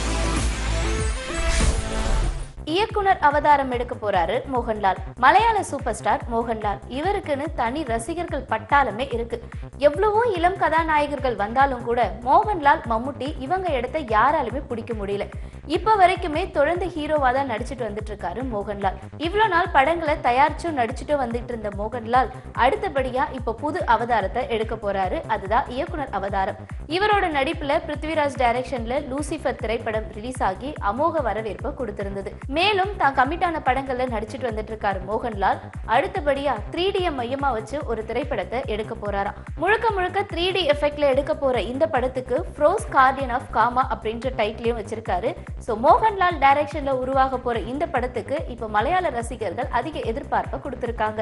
இயக்குனர் அவதாரம் எடுக்க போறாரு மோகன்லால் மலையாள சூப்பர் ஸ்டார் மோகன்லால் இவருக்குன்னு தனி ரசிகர்கள் பட்டாளமே இருக்கு எவ்வளவோ இளம் கதாநாயகர்கள் வந்தாலும் கூட மோகன்லால் மம்முட்டி இவங்க இடத்த யாராலுமே பிடிக்க முடியல இப்ப வரைக்குமே தொடர்ந்து ஹீரோவா தான் நடிச்சிட்டு வந்துட்டு இருக்காரு மோகன்லால் இவ்வளவு நாள் படங்களை தயாரிச்சும் நடிச்சுட்டு வந்துட்டு இருந்த மோகன்லால் அடுத்தபடியா இப்ப புது அவதாரத்தை எடுக்க போறாரு அதுதான் இயக்குனர் அவதாரம் இவரோட நடிப்புல பிருத்விராஜ் டைரக்ஷன்ல லூசிஃபர் திரைப்படம் ரிலீஸ் ஆகி அமோக வரவேற்பை கொடுத்திருந்தது மேலும் தான் கமிட்டான படங்கள்ல நடிச்சிட்டு வந்துட்டு இருக்காரு மோகன்லால் அடுத்தபடியா த்ரீ டியை மையமா வச்சு ஒரு திரைப்படத்தை எடுக்க போறாராம் முழுக்க முழுக்க த்ரீ டி எஃபெக்ட்ல எடுக்க போற இந்த படத்துக்கு ஃப்ரோஸ் கார்டியன் ஆஃப் காமா அப்படின்ற டைட்டிலையும் வச்சிருக்காரு ஸோ மோகன்லால் டைரக்ஷன்ல உருவாக போற இந்த படத்துக்கு இப்போ மலையாள ரசிகர்கள் அதிக எதிர்பார்ப்பை கொடுத்திருக்காங்க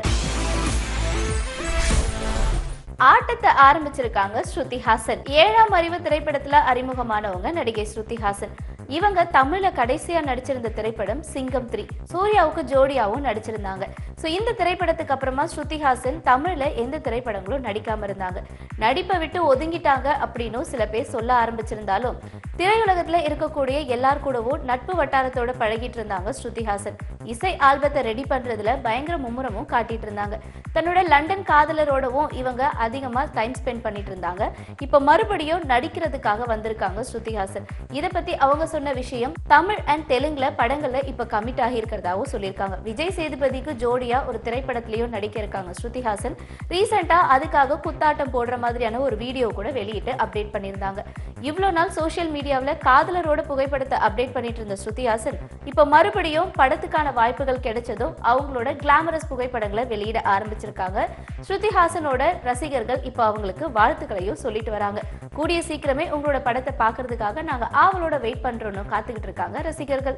ஆட்டத்தை ஆரம்பிச்சிருக்காங்க ஸ்ருதி ஹாசன் ஏழாம் அறிவு திரைப்படத்துல அறிமுகமானவங்க நடிகை ஸ்ருதி ஹாசன் இவங்க தமிழ்ல கடைசியா நடிச்சிருந்த திரைப்படம் சிங்கம் த்ரீ சூர்யாவுக்கு ஜோடியாவும் நடிச்சிருந்தாங்க ஸோ இந்த திரைப்படத்துக்கு அப்புறமா ஸ்ருதி ஹாசன் தமிழ்ல எந்த திரைப்படங்களும் நடிக்காம இருந்தாங்க நடிப்பை விட்டு ஒதுங்கிட்டாங்க அப்படின்னு சில பேர் சொல்ல ஆரம்பிச்சிருந்தாலும் திரையுலகத்துல இருக்கக்கூடிய எல்லார் கூடவும் நட்பு வட்டாரத்தோட பழகிட்டு இருந்தாங்க ஸ்ருதி ஹாசன் இசை ஆல்பத்தை ரெடி பண்றதுல பயங்கர மும்முரமும் காட்டிட்டு இருந்தாங்க தன்னோட லண்டன் காதலரோடவும் இவங்க அதிகமா டைம் ஸ்பெண்ட் பண்ணிட்டு இருந்தாங்க இப்போ மறுபடியும் நடிக்கிறதுக்காக வந்திருக்காங்க ஸ்ருதி ஹாசன் இதை பத்தி அவங்க சொன்ன சொன்ன விஷயம் தமிழ் அண்ட் தெலுங்குல படங்கள்ல இப்ப கமிட் ஆகி இருக்கிறதாவும் சொல்லியிருக்காங்க விஜய் சேதுபதிக்கு ஜோடியா ஒரு திரைப்படத்திலயும் நடிக்க இருக்காங்க ஸ்ருதிஹாசன் ரீசெண்டா அதுக்காக குத்தாட்டம் போடுற மாதிரியான ஒரு வீடியோ கூட வெளியிட்டு அப்டேட் பண்ணியிருந்தாங்க இவ்வளவு நாள் சோஷியல் மீடியாவில் காதலரோட புகைப்படத்தை அப்டேட் பண்ணிட்டு இருந்த ஸ்ருதிஹாசன் இப்போ மறுபடியும் படத்துக்கான வாய்ப்புகள் கிடைச்சதும் அவங்களோட கிளாமரஸ் புகைப்படங்களை வெளியிட ஆரம்பிச்சிருக்காங்க ஸ்ருதிஹாசனோட ரசிகர்கள் இப்போ அவங்களுக்கு வாழ்த்துக்களையும் சொல்லிட்டு வராங்க கூடிய சீக்கிரமே உங்களோட படத்தை பார்க்கறதுக்காக நாங்க ஆவலோட வெயிட் பண்றோம்னு காத்துக்கிட்டு இருக்காங்க ரசிகர்கள்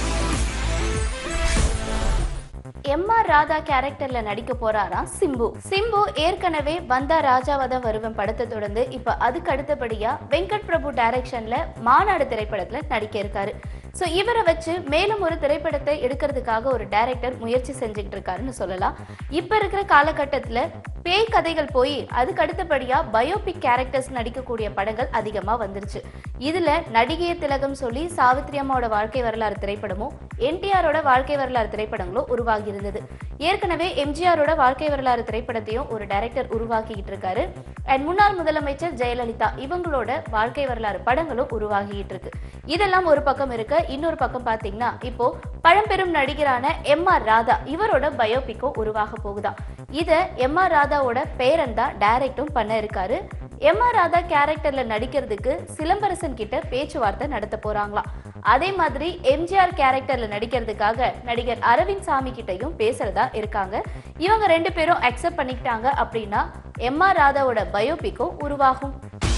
எம் ஆர் ராதா கேரக்டர்ல நடிக்க போறாராம் சிம்பு சிம்பு ஏற்கனவே வந்தா ராஜாவா தான் வருவேன் படத்தை தொடர்ந்து இப்ப அதுக்கு அடுத்தபடியா வெங்கட் பிரபு டைரக்ஷன்ல மாநாடு திரைப்படத்துல நடிக்க இருக்காரு ஸோ இவரை வச்சு மேலும் ஒரு திரைப்படத்தை எடுக்கிறதுக்காக ஒரு டைரக்டர் முயற்சி செஞ்சுக்கிட்டு இருக்காருன்னு சொல்லலாம் இப்ப இருக்கிற காலகட்டத்துல பேய் கதைகள் போய் அதுக்கு அடுத்தபடியா பயோபிக் கேரக்டர்ஸ் நடிக்கக்கூடிய படங்கள் அதிகமா வந்துருச்சு இதுல நடிகைய திலகம் சொல்லி சாவித்ரி அம்மாவோட வாழ்க்கை வரலாறு திரைப்படமும் என்டிஆரோட வாழ்க்கை வரலாறு திரைப்படங்களும் உருவாகி இருந்தது ஏற்கனவே எம்ஜிஆரோட வாழ்க்கை வரலாறு திரைப்படத்தையும் ஒரு டைரக்டர் உருவாக்கிட்டு இருக்காரு அண்ட் முன்னாள் முதலமைச்சர் ஜெயலலிதா இவங்களோட வாழ்க்கை வரலாறு படங்களும் உருவாகிட்டு இருக்கு இதெல்லாம் ஒரு பக்கம் இருக்க இன்னொரு பக்கம் பாத்தீங்கன்னா இப்போ பழம்பெரும் நடிகரான எம் ஆர் ராதா இவரோட பயோபிக்கோ உருவாக போகுதா இத எம் ஆர் ராதாவோட பேரன் தான் டைரக்டும் பண்ண இருக்காரு எம் ஆர் ராதா கேரக்டர்ல நடிக்கிறதுக்கு சிலம்பரசன் கிட்ட பேச்சுவார்த்தை நடத்த போறாங்களாம் அதே மாதிரி எம்ஜிஆர் கேரக்டர்ல நடிக்கிறதுக்காக நடிகர் அரவிந்த் சாமி கிட்டயும் பேசுறதா இருக்காங்க இவங்க ரெண்டு பேரும் அக்செப்ட் பண்ணிக்கிட்டாங்க அப்படின்னா எம் ஆர் ராதாவோட பயோபிக்கும் உருவாகும்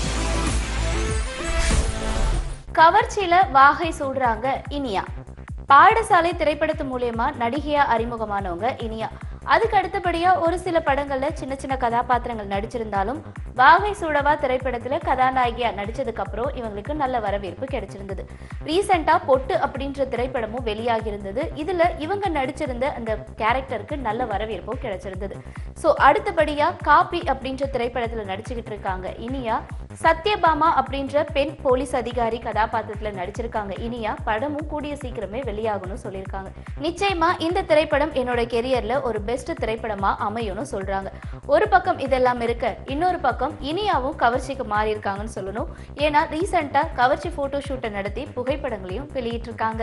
கவர்ச்சியில வாகை சூடுறாங்க இனியா பாடசாலை திரைப்படத்து மூலியமா நடிகையா அறிமுகமானவங்க இனியா அதுக்கு அடுத்தபடியா ஒரு சில படங்கள்ல சின்ன சின்ன கதாபாத்திரங்கள் நடிச்சிருந்தாலும் வாகை சூடவா திரைப்படத்துல கதாநாயகியா நடிச்சதுக்கு அப்புறம் இவங்களுக்கு நல்ல வரவேற்பு கிடைச்சிருந்தது ரீசெண்டா பொட்டு அப்படின்ற திரைப்படமும் வெளியாகி இருந்தது இதுல இவங்க நடிச்சிருந்த அந்த கேரக்டருக்கு நல்ல வரவேற்பும் கிடைச்சிருந்தது சோ அடுத்தபடியா காப்பி அப்படின்ற திரைப்படத்துல நடிச்சுக்கிட்டு இருக்காங்க இனியா சத்யபாமா அப்படின்ற பெண் போலீஸ் அதிகாரி கதாபாத்திரத்துல நடிச்சிருக்காங்க இனியா படமும் கூடிய சீக்கிரமே வெளியாகும்னு சொல்லியிருக்காங்க நிச்சயமா இந்த திரைப்படம் என்னோட கெரியர்ல ஒரு பெஸ்ட் திரைப்படமா அமையும்னு சொல்றாங்க ஒரு பக்கம் இதெல்லாம் இருக்க இன்னொரு பக்கம் இனியாவும் கவர்ச்சிக்கு மாறி இருக்காங்கன்னு சொல்லணும் ஏன்னா ரீசெண்டா கவர்ச்சி போட்டோ ஷூட்டை நடத்தி புகைப்படங்களையும் வெளியிட்டிருக்காங்க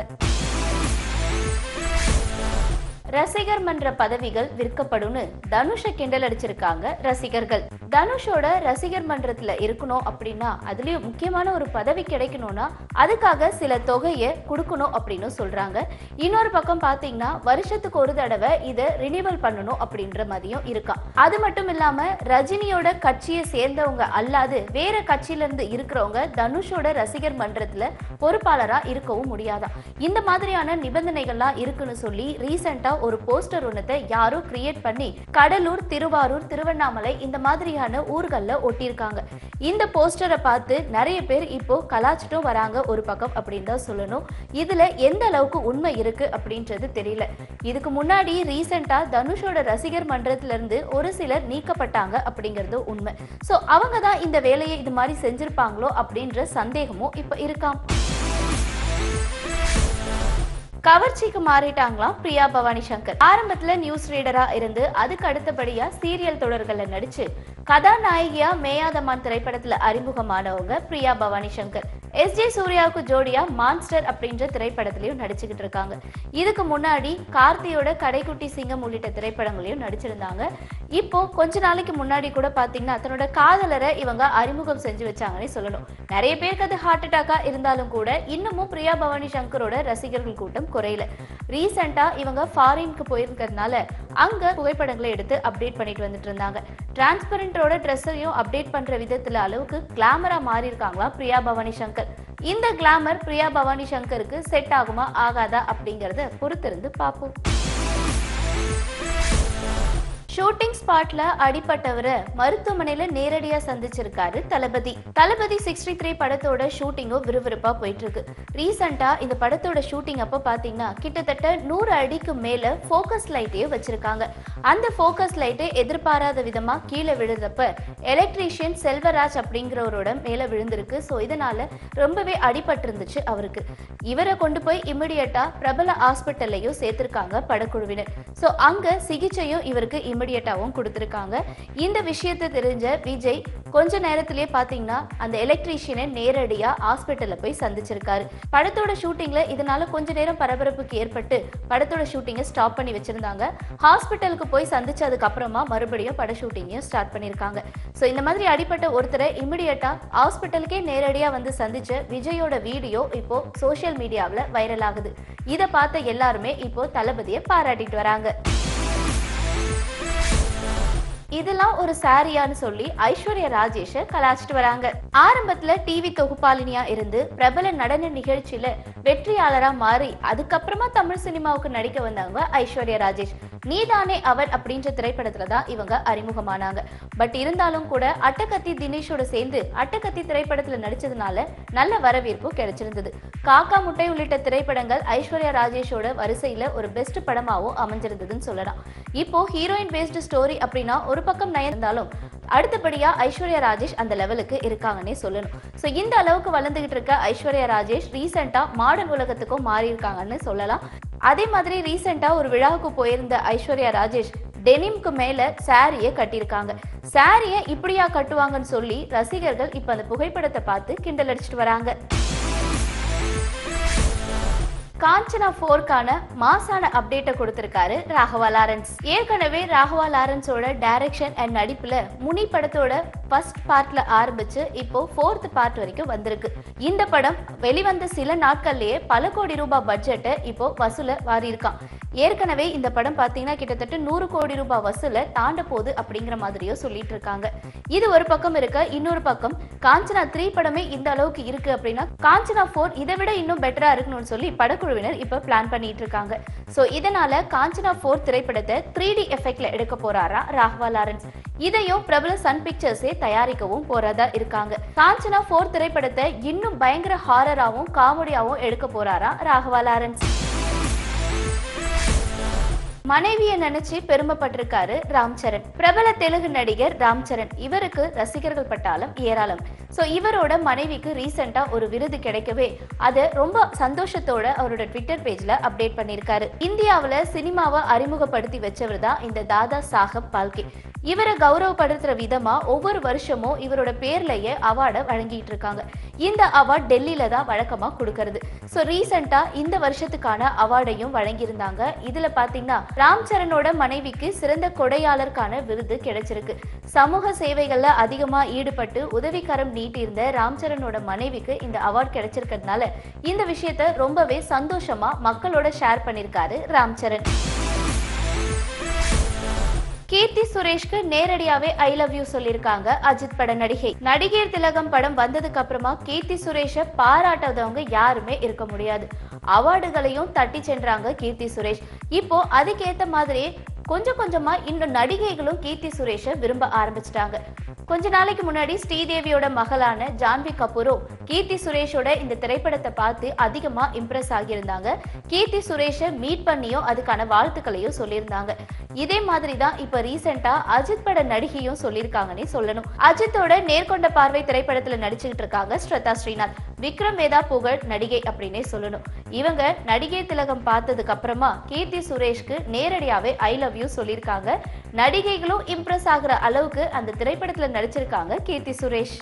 ரசிகர் மன்ற பதவிகள் விற்கப்படும்னு தனுஷ கிண்டல் அடிச்சிருக்காங்க ரசிகர்கள் தனுஷோட ரசிகர் மன்றத்துல இருக்கணும் அப்படின்னா அதுலயும் முக்கியமான ஒரு பதவி கிடைக்கணும்னா அதுக்காக சில தொகையை கொடுக்கணும் அப்படின்னு சொல்றாங்க இன்னொரு பக்கம் பாத்தீங்கன்னா வருஷத்துக்கு ஒரு தடவை இதை ரினிவல் பண்ணணும் அப்படின்ற மாதிரியும் இருக்கா அது மட்டும் இல்லாம ரஜினியோட கட்சியை சேர்ந்தவங்க அல்லாது வேற கட்சியில இருந்து இருக்கிறவங்க தனுஷோட ரசிகர் மன்றத்துல பொறுப்பாளரா இருக்கவும் முடியாதா இந்த மாதிரியான நிபந்தனைகள்லாம் இருக்குன்னு சொல்லி ரீசெண்டா ஒரு போஸ்டர் ஒன்னத்தை யாரோ கிரியேட் பண்ணி கடலூர் திருவாரூர் திருவண்ணாமலை இந்த மாதிரியான ஊர்கள்ல ஒட்டியிருக்காங்க இந்த போஸ்டரை பார்த்து நிறைய பேர் இப்போ கலாச்சிட்டும் வராங்க ஒரு பக்கம் அப்படின்னு தான் சொல்லணும் இதுல எந்த அளவுக்கு உண்மை இருக்கு அப்படின்றது தெரியல இதுக்கு முன்னாடி ரீசெண்டா தனுஷோட ரசிகர் மன்றத்துல இருந்து ஒரு சிலர் நீக்கப்பட்டாங்க அப்படிங்கிறது உண்மை சோ அவங்க தான் இந்த வேலையை இது மாதிரி செஞ்சிருப்பாங்களோ அப்படின்ற சந்தேகமும் இப்ப இருக்காம் கவர்ச்சிக்கு மாறிட்டாங்களாம் பிரியா பவானி சங்கர் ஆரம்பத்துல நியூஸ் ரீடரா இருந்து அதுக்கு அடுத்தபடியா சீரியல் தொடர்கள்ல நடிச்சு கதாநாயகியா மேயாதமான் திரைப்படத்துல அறிமுகமானவங்க பிரியா பவானி சங்கர் எஸ் ஜே சூர்யாவுக்கு ஜோடியா மான்ஸ்டர் அப்படின்ற திரைப்படத்திலையும் நடிச்சுக்கிட்டு இருக்காங்க இதுக்கு முன்னாடி கார்த்தியோட கடைக்குட்டி சிங்கம் உள்ளிட்ட திரைப்படங்களையும் நடிச்சிருந்தாங்க இப்போ கொஞ்ச நாளைக்கு முன்னாடி கூட பாத்தீங்கன்னா தன்னோட காதலரை இவங்க அறிமுகம் செஞ்சு வச்சாங்கன்னே சொல்லணும் நிறைய பேருக்கு அது ஹார்ட் அட்டாக்கா இருந்தாலும் கூட இன்னமும் பிரியா பவானி சங்கரோட ரசிகர்கள் கூட்டம் குறையல ரீசெண்டா இவங்க ஃபாரினுக்கு போயிருக்கிறதுனால அங்க புகைப்படங்களை எடுத்து அப்டேட் பண்ணிட்டு வந்துட்டு இருந்தாங்க டிரான்ஸ்பரண்டோட ட்ரெஸ்ஸையும் அப்டேட் பண்ற விதத்துல அளவுக்கு கிளாமரா மாறி இருக்காங்களா பிரியா பவானி சங்கர் இந்த கிளாமர் பிரியா பவானி சங்கருக்கு செட் ஆகுமா ஆகாதா அப்படிங்கறத பொறுத்திருந்து பார்ப்போம் ஷூட்டிங் ஸ்பாட்ல அடிபட்டவரை மருத்துவமனையில நேரடியா சந்திச்சிருக்காரு தளபதி தளபதி சிக்ஸ்டி த்ரீ படத்தோட ஷூட்டிங்கும் விறுவிறுப்பா போயிட்டு இருக்கு ரீசெண்டா இந்த படத்தோட ஷூட்டிங் அப்ப பாத்தீங்கன்னா கிட்டத்தட்ட நூறு அடிக்கு மேல ஃபோக்கஸ் லைட்டையும் வச்சிருக்காங்க அந்த ஃபோக்கஸ் லைட்டு எதிர்பாராத விதமா கீழே விழுந்தப்ப எலக்ட்ரீஷியன் செல்வராஜ் அப்படிங்கிறவரோட மேல விழுந்திருக்கு ஸோ இதனால ரொம்பவே அடிபட்டு இருந்துச்சு அவருக்கு இவரை கொண்டு போய் இமிடியட்டா பிரபல ஹாஸ்பிட்டல்லையும் சேர்த்திருக்காங்க படக்குழுவினர் ஸோ அங்க சிகிச்சையும் இவருக்கு இமிடியட்டாவும் கொடுத்திருக்காங்க இந்த விஷயத்தை தெரிஞ்ச விஜய் கொஞ்ச நேரத்திலேயே பாத்தீங்கன்னா அந்த எலக்ட்ரீஷியனை நேரடியா ஹாஸ்பிட்டல்ல போய் சந்திச்சிருக்காரு படத்தோட ஷூட்டிங்ல இதனால கொஞ்ச நேரம் பரபரப்புக்கு ஏற்பட்டு படத்தோட ஷூட்டிங்கை ஸ்டாப் பண்ணி வச்சிருந்தாங்க ஹாஸ்பிட்டலுக்கு போய் சந்திச்சதுக்கு அப்புறமா மறுபடியும் பட ஷூட்டிங்கையும் ஸ்டார்ட் பண்ணியிருக்காங்க ஸோ இந்த மாதிரி அடிப்பட்ட ஒருத்தரை இமிடியட்டா ஹாஸ்பிட்டலுக்கே நேரடியா வந்து சந்திச்ச விஜயோட வீடியோ இப்போ சோஷியல் மீடியாவில் வைரல் ஆகுது இதை பார்த்த எல்லாருமே இப்போ தளபதியை பாராட்டிட்டு வராங்க இதெல்லாம் ஒரு சாரியான்னு சொல்லி ஐஸ்வர்யா ராஜேஷ கலாச்சிட்டு வராங்க ஆரம்பத்துல டிவி தொகுப்பாளினியா இருந்து பிரபல நடன நிகழ்ச்சியில வெற்றியாளரா மாறி அதுக்கப்புறமா தமிழ் சினிமாவுக்கு நடிக்க வந்தவங்க ஐஸ்வர்யா ராஜேஷ் நீதானே அவன் அப்படின்ற திரைப்படத்துல தான் இவங்க அறிமுகமானாங்க பட் இருந்தாலும் கூட அட்டகத்தி தினேஷோட சேர்ந்து அட்டகத்தி திரைப்படத்துல நடிச்சதுனால நல்ல வரவேற்பு கிடைச்சிருந்தது காக்கா முட்டை உள்ளிட்ட திரைப்படங்கள் ஐஸ்வர்யா ராஜேஷோட வரிசையில ஒரு பெஸ்ட் படமாவும் அமைஞ்சிருந்ததுன்னு சொல்லலாம் இப்போ ஹீரோயின் பேஸ்டு ஸ்டோரி அப்படின்னா ஒரு பக்கம் நயந்தாலும் அடுத்தபடியா ஐஸ்வர்யா ராஜேஷ் அந்த லெவலுக்கு இருக்காங்கன்னே சொல்லணும் ஸோ இந்த அளவுக்கு வளர்ந்துகிட்டு இருக்க ஐஸ்வர்யா ராஜேஷ் ரீசெண்டா மாடர்ன் உலகத்துக்கும் மாறி இருக்காங்கன்னு சொல்லலாம் அதே மாதிரி ரீசெண்டா ஒரு விழாவுக்கு போயிருந்த ஐஸ்வர்யா ராஜேஷ் டெனிம்க்கு மேல சாரியை கட்டியிருக்காங்க சாரியை இப்படியா கட்டுவாங்கன்னு சொல்லி ரசிகர்கள் இப்ப அந்த புகைப்படத்தை பார்த்து கிண்டல் அடிச்சிட்டு வராங்க காஞ்சனா ஃபோர்க்கான மாசான அப்டேட்டை கொடுத்திருக்காரு ராகவா லாரன்ஸ் ஏற்கனவே ராகவா லாரன்ஸோட டைரக்ஷன் அண்ட் நடிப்புல முனி படத்தோட ஃபர்ஸ்ட் பார்ட்ல ஆரம்பிச்சு இப்போ ஃபோர்த் பார்ட் வரைக்கும் வந்திருக்கு இந்த படம் வெளிவந்த சில நாட்கள்லயே பல கோடி ரூபாய் பட்ஜெட்டை இப்போ வசூல வாரி இருக்கான் ஏற்கனவே இந்த படம் பார்த்தீங்கன்னா கிட்டத்தட்ட நூறு கோடி ரூபாய் வசூல தாண்ட போகுது அப்படிங்கிற மாதிரியோ சொல்லிட்டு இருக்காங்க இது ஒரு பக்கம் இருக்க இன்னொரு பக்கம் காஞ்சனா த்ரீ படமே இந்த அளவுக்கு இருக்கு அப்படின்னா காஞ்சனா ஃபோர் இதை விட இன்னும் பெட்டரா இருக்கணும்னு சொல்லி படக்குழுவினர் இப்போ பிளான் பண்ணிட்டு இருக்காங்க ஸோ இதனால காஞ்சனா ஃபோர் திரைப்படத்தை த்ரீ டி எஃபெக்ட்ல எடுக்க போறாரா ராகவா லாரன்ஸ் இதையும் பிரபல சன் பிக்சர்ஸே தயாரிக்கவும் போறதா இருக்காங்க காஞ்சனா ஃபோர் திரைப்படத்தை இன்னும் பயங்கர ஹாரராகவும் காமெடியாவும் எடுக்க போறாரா ராகவா லாரன்ஸ் மனைவியை நினைச்சு பெருமைப்பட்டிருக்காரு ராம் சரண் பிரபல தெலுங்கு நடிகர் ராம் சரண் இவருக்கு ரசிகர்கள் பட்டாளம் ஏராளம் ஸோ இவரோட மனைவிக்கு ரீசெண்டா ஒரு விருது கிடைக்கவே அதை ரொம்ப சந்தோஷத்தோட அவரோட ட்விட்டர் பேஜ்ல அப்டேட் பண்ணியிருக்காரு இந்தியாவில் சினிமாவை அறிமுகப்படுத்தி வச்சவர் தான் இந்த தாதா சாஹப் பால்கே இவரை கௌரவப்படுத்துற விதமா ஒவ்வொரு வருஷமும் இவரோட பேர்லயே அவார்டை வழங்கிட்டு இருக்காங்க இந்த அவார்ட் டெல்லியில தான் வழக்கமா கொடுக்கறது ஸோ ரீசெண்டா இந்த வருஷத்துக்கான அவார்டையும் வழங்கியிருந்தாங்க இதுல பாத்தீங்கன்னா ராம் சரணோட மனைவிக்கு சிறந்த கொடையாளருக்கான விருது கிடைச்சிருக்கு சமூக சேவைகள்ல அதிகமா ஈடுபட்டு உதவிக்கரம் நீட்டியிருந்த ராம் சரணோட மனைவிக்கு இந்த அவார்ட் கிடைச்சிருக்கிறதுனால இந்த விஷயத்த ரொம்பவே சந்தோஷமா மக்களோட ஷேர் பண்ணியிருக்காரு ராம் சரண் கீர்த்தி சுரேஷ்க்கு நேரடியாவே ஐ லவ் யூ சொல்லியிருக்காங்க அஜித் பட நடிகை நடிகர் திலகம் படம் வந்ததுக்கு அப்புறமா கீர்த்தி சுரேஷை பாராட்டாதவங்க யாருமே இருக்க முடியாது அவார்டுகளையும் தட்டி சென்றாங்க கீர்த்தி சுரேஷ் இப்போ அதுக்கேத்த மாதிரியே கொஞ்சம் கொஞ்சமா இன்னும் நடிகைகளும் கீர்த்தி சுரேஷை விரும்ப ஆரம்பிச்சிட்டாங்க கொஞ்ச நாளைக்கு முன்னாடி ஸ்ரீதேவியோட மகளான ஜான்வி கபூரும் கீர்த்தி சுரேஷோட இந்த திரைப்படத்தை பார்த்து அதிகமா இம்ப்ரெஸ் ஆகியிருந்தாங்க கீர்த்தி சுரேஷை மீட் பண்ணியும் அதுக்கான வாழ்த்துக்களையும் சொல்லியிருந்தாங்க இதே மாதிரி தான் இப்ப ரீசெண்டா அஜித் பட நடிகையும் சொல்லியிருக்காங்கன்னே சொல்லணும் அஜித்தோட நேர்கொண்ட பார்வை திரைப்படத்துல நடிச்சுக்கிட்டு இருக்காங்க ஸ்ரதா ஸ்ரீநாத் விக்ரம் வேதா புகழ் நடிகை அப்படின்னே சொல்லணும் இவங்க நடிகை திலகம் பார்த்ததுக்கு அப்புறமா கீர்த்தி சுரேஷ்க்கு நேரடியாவே ஐ லவ் யூ சொல்லியிருக்காங்க நடிகைகளும் இம்ப்ரெஸ் ஆகுற அளவுக்கு அந்த திரைப்படத்துல நடிச்சிருக்காங்க கீர்த்தி சுரேஷ்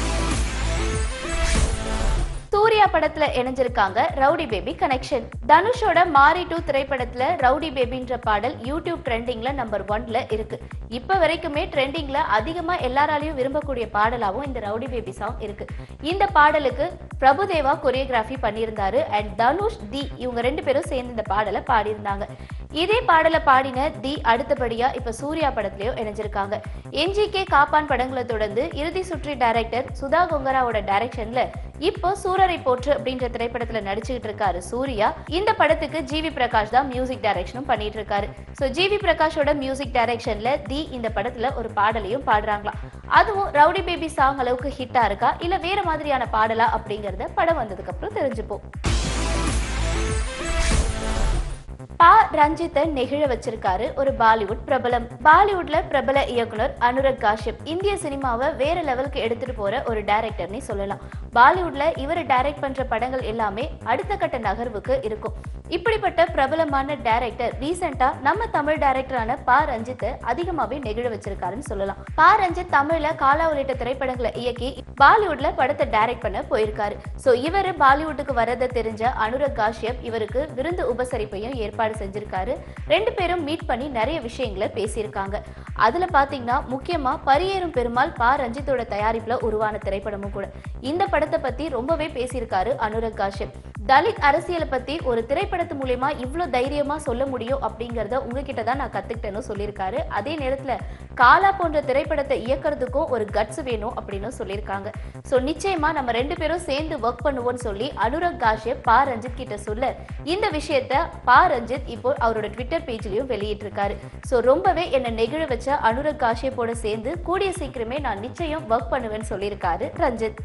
சூர்யா படத்துல இணைஞ்சிருக்காங்க ரவுடி பேபி கனெக்ஷன் தனுஷோட மாரி டூ திரைப்படத்துல ரவுடி பேபின்ற பாடல் யூடியூப் ட்ரெண்டிங்ல நம்பர் ஒன்ல இருக்கு இப்ப வரைக்குமே ட்ரெண்டிங்ல அதிகமா எல்லாராலையும் விரும்பக்கூடிய பாடலாவும் இந்த ரவுடி பேபி சாங் இருக்கு இந்த பாடலுக்கு பிரபுதேவா கொரியோகிராஃபி பண்ணியிருந்தாரு அண்ட் தனுஷ் தி இவங்க ரெண்டு பேரும் சேர்ந்து இந்த பாடலை பாடியிருந்தாங்க இதே பாடலை பாடின தி அடுத்தபடியா இப்ப சூர்யா படத்திலயும் இணைஞ்சிருக்காங்க என்ஜிகே காப்பான் படங்களை தொடர்ந்து இறுதி சுற்றி டைரக்டர் சுதா கொங்கராவோட டைரக்ஷன்ல இப்போ சூரரை போற்று அப்படின்ற திரைப்படத்துல நடிச்சுக்கிட்டு இருக்காரு சூர்யா இந்த படத்துக்கு ஜிவி பிரகாஷ் தான் மியூசிக் டைரக்ஷனும் பண்ணிட்டு இருக்காரு ஸோ ஜிவி பிரகாஷோட மியூசிக் டைரக்ஷன்ல தி இந்த படத்துல ஒரு பாடலையும் பாடுறாங்களாம் அதுவும் ரவுடி பேபி சாங் அளவுக்கு ஹிட்டா இருக்கா இல்ல வேற மாதிரியான பாடலா அப்படிங்கறத படம் வந்ததுக்கு அப்புறம் தெரிஞ்சுப்போம் பா ரஞ்சித்தை நெகிழ வச்சிருக்காரு ஒரு பாலிவுட் பிரபலம் பாலிவுட்ல பிரபல இயக்குனர் அனுரக் காஷ்யப் இந்திய சினிமாவை வேற லெவலுக்கு எடுத்துட்டு போற ஒரு டைரக்டர்னே சொல்லலாம் பாலிவுட்ல இவர் டைரக்ட் பண்ற படங்கள் எல்லாமே அடுத்த கட்ட நகர்வுக்கு இருக்கும் இப்படிப்பட்ட பிரபலமான டைரக்டர் ரீசெண்டா நம்ம தமிழ் டைரக்டரான பா ரஞ்சித்தை அதிகமாவே நெகிழ வச்சிருக்காருன்னு சொல்லலாம் பா ரஞ்சித் தமிழ்ல காலா உள்ளிட்ட திரைப்படங்களை இயக்கி பாலிவுட்ல படத்தை டைரக்ட் பண்ண போயிருக்காரு சோ இவரு பாலிவுட்டுக்கு வரதை தெரிஞ்ச அனுரக் காஷ்யப் இவருக்கு விருந்து உபசரிப்பையும் ஏற்பாடு செஞ்சிருக்காரு ரெண்டு பேரும் மீட் பண்ணி நிறைய விஷயங்களை பேசியிருக்காங்க அதுல பாத்தீங்கன்னா முக்கியமா பரியேறும் பெருமாள் பா ரஞ்சித்தோட தயாரிப்புல உருவான திரைப்படமும் கூட இந்த படத்தை பத்தி ரொம்பவே பேசியிருக்காரு அனுரக் காஷ்யப் தலித் அரசியலை பத்தி ஒரு திரைப்படத்து மூலியமா இவ்வளோ தைரியமா சொல்ல முடியும் அப்படிங்கறத உங்ககிட்ட தான் நான் கத்துக்கிட்டேன்னு சொல்லியிருக்காரு அதே நேரத்துல காலா போன்ற திரைப்படத்தை இயக்குறதுக்கும் ஒரு கட்ஸ் வேணும் அப்படின்னு சொல்லியிருக்காங்க ஸோ நிச்சயமா நம்ம ரெண்டு பேரும் சேர்ந்து ஒர்க் பண்ணுவோம்னு சொல்லி அனுரக் காஷ்யப் பா ரஞ்சித் கிட்ட சொல்ல இந்த விஷயத்த பா ரஞ்சித் இப்போ அவரோட ட்விட்டர் பேஜ்லயும் வெளியிட்டிருக்காரு ஸோ ரொம்பவே என்னை நெகிழ வச்ச அனுரக் காஷ்யப்போட சேர்ந்து கூடிய சீக்கிரமே நான் நிச்சயம் ஒர்க் பண்ணுவேன்னு சொல்லியிருக்காரு ரஞ்சித்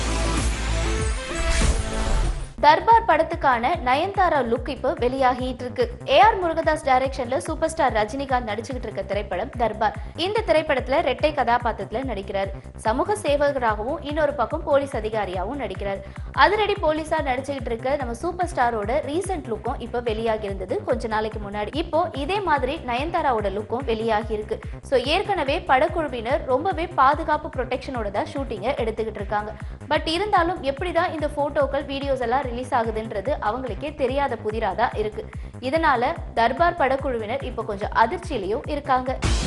தர்பார் படத்துக்கான நயன்தாரா லுக் இப்போ வெளியாகிட்டு இருக்கு ஏஆர் முருகதாஸ் டைரக்ஷன்ல சூப்பர் ஸ்டார் ரஜினிகாந்த் நடிச்சுக்கிட்டு இருக்க திரைப்படம் தர்பார் இந்த திரைப்படத்துல ரெட்டை கதாபாத்திரத்துல நடிக்கிறார் சமூக சேவகராகவும் இன்னொரு பக்கம் போலீஸ் அதிகாரியாகவும் நடிக்கிறார் அதிரடி போலீஸா நடிச்சுக்கிட்டு இருக்க நம்ம சூப்பர் ஸ்டாரோட ரீசெண்ட் லுக்கும் இப்போ வெளியாகி இருந்தது கொஞ்ச நாளைக்கு முன்னாடி இப்போ இதே மாதிரி நயன்தாராவோட லுக்கும் வெளியாகி இருக்கு ஸோ ஏற்கனவே படக்குழுவினர் ரொம்பவே பாதுகாப்பு ப்ரொடெக்ஷனோட தான் ஷூட்டிங்கை எடுத்துக்கிட்டு இருக்காங்க பட் இருந்தாலும் எப்படிதான் இந்த போட்டோக்கள் வீடியோஸ் எல்லாம் ரிலீஸ் ஆகுதுன்றது அவங்களுக்கே தெரியாத புதிராக தான் இருக்கு இதனால தர்பார் படக்குழுவினர் இப்போ கொஞ்சம் அதிர்ச்சியிலையும் இருக்காங்க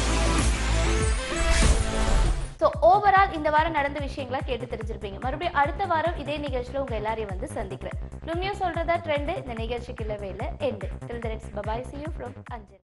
ஸோ ஓவரால் இந்த வாரம் நடந்த விஷயங்களா கேட்டு தெரிஞ்சிருப்பீங்க மறுபடியும் அடுத்த வாரம் இதே நிகழ்ச்சியில் உங்க எல்லாரையும் வந்து சந்திக்கிறேன் லுமியோ சொல்றதா ட்ரெண்டு இந்த நிகழ்ச்சிக்கு இல்லவே இல்லை end till the next bye bye see you from அஞ்சல்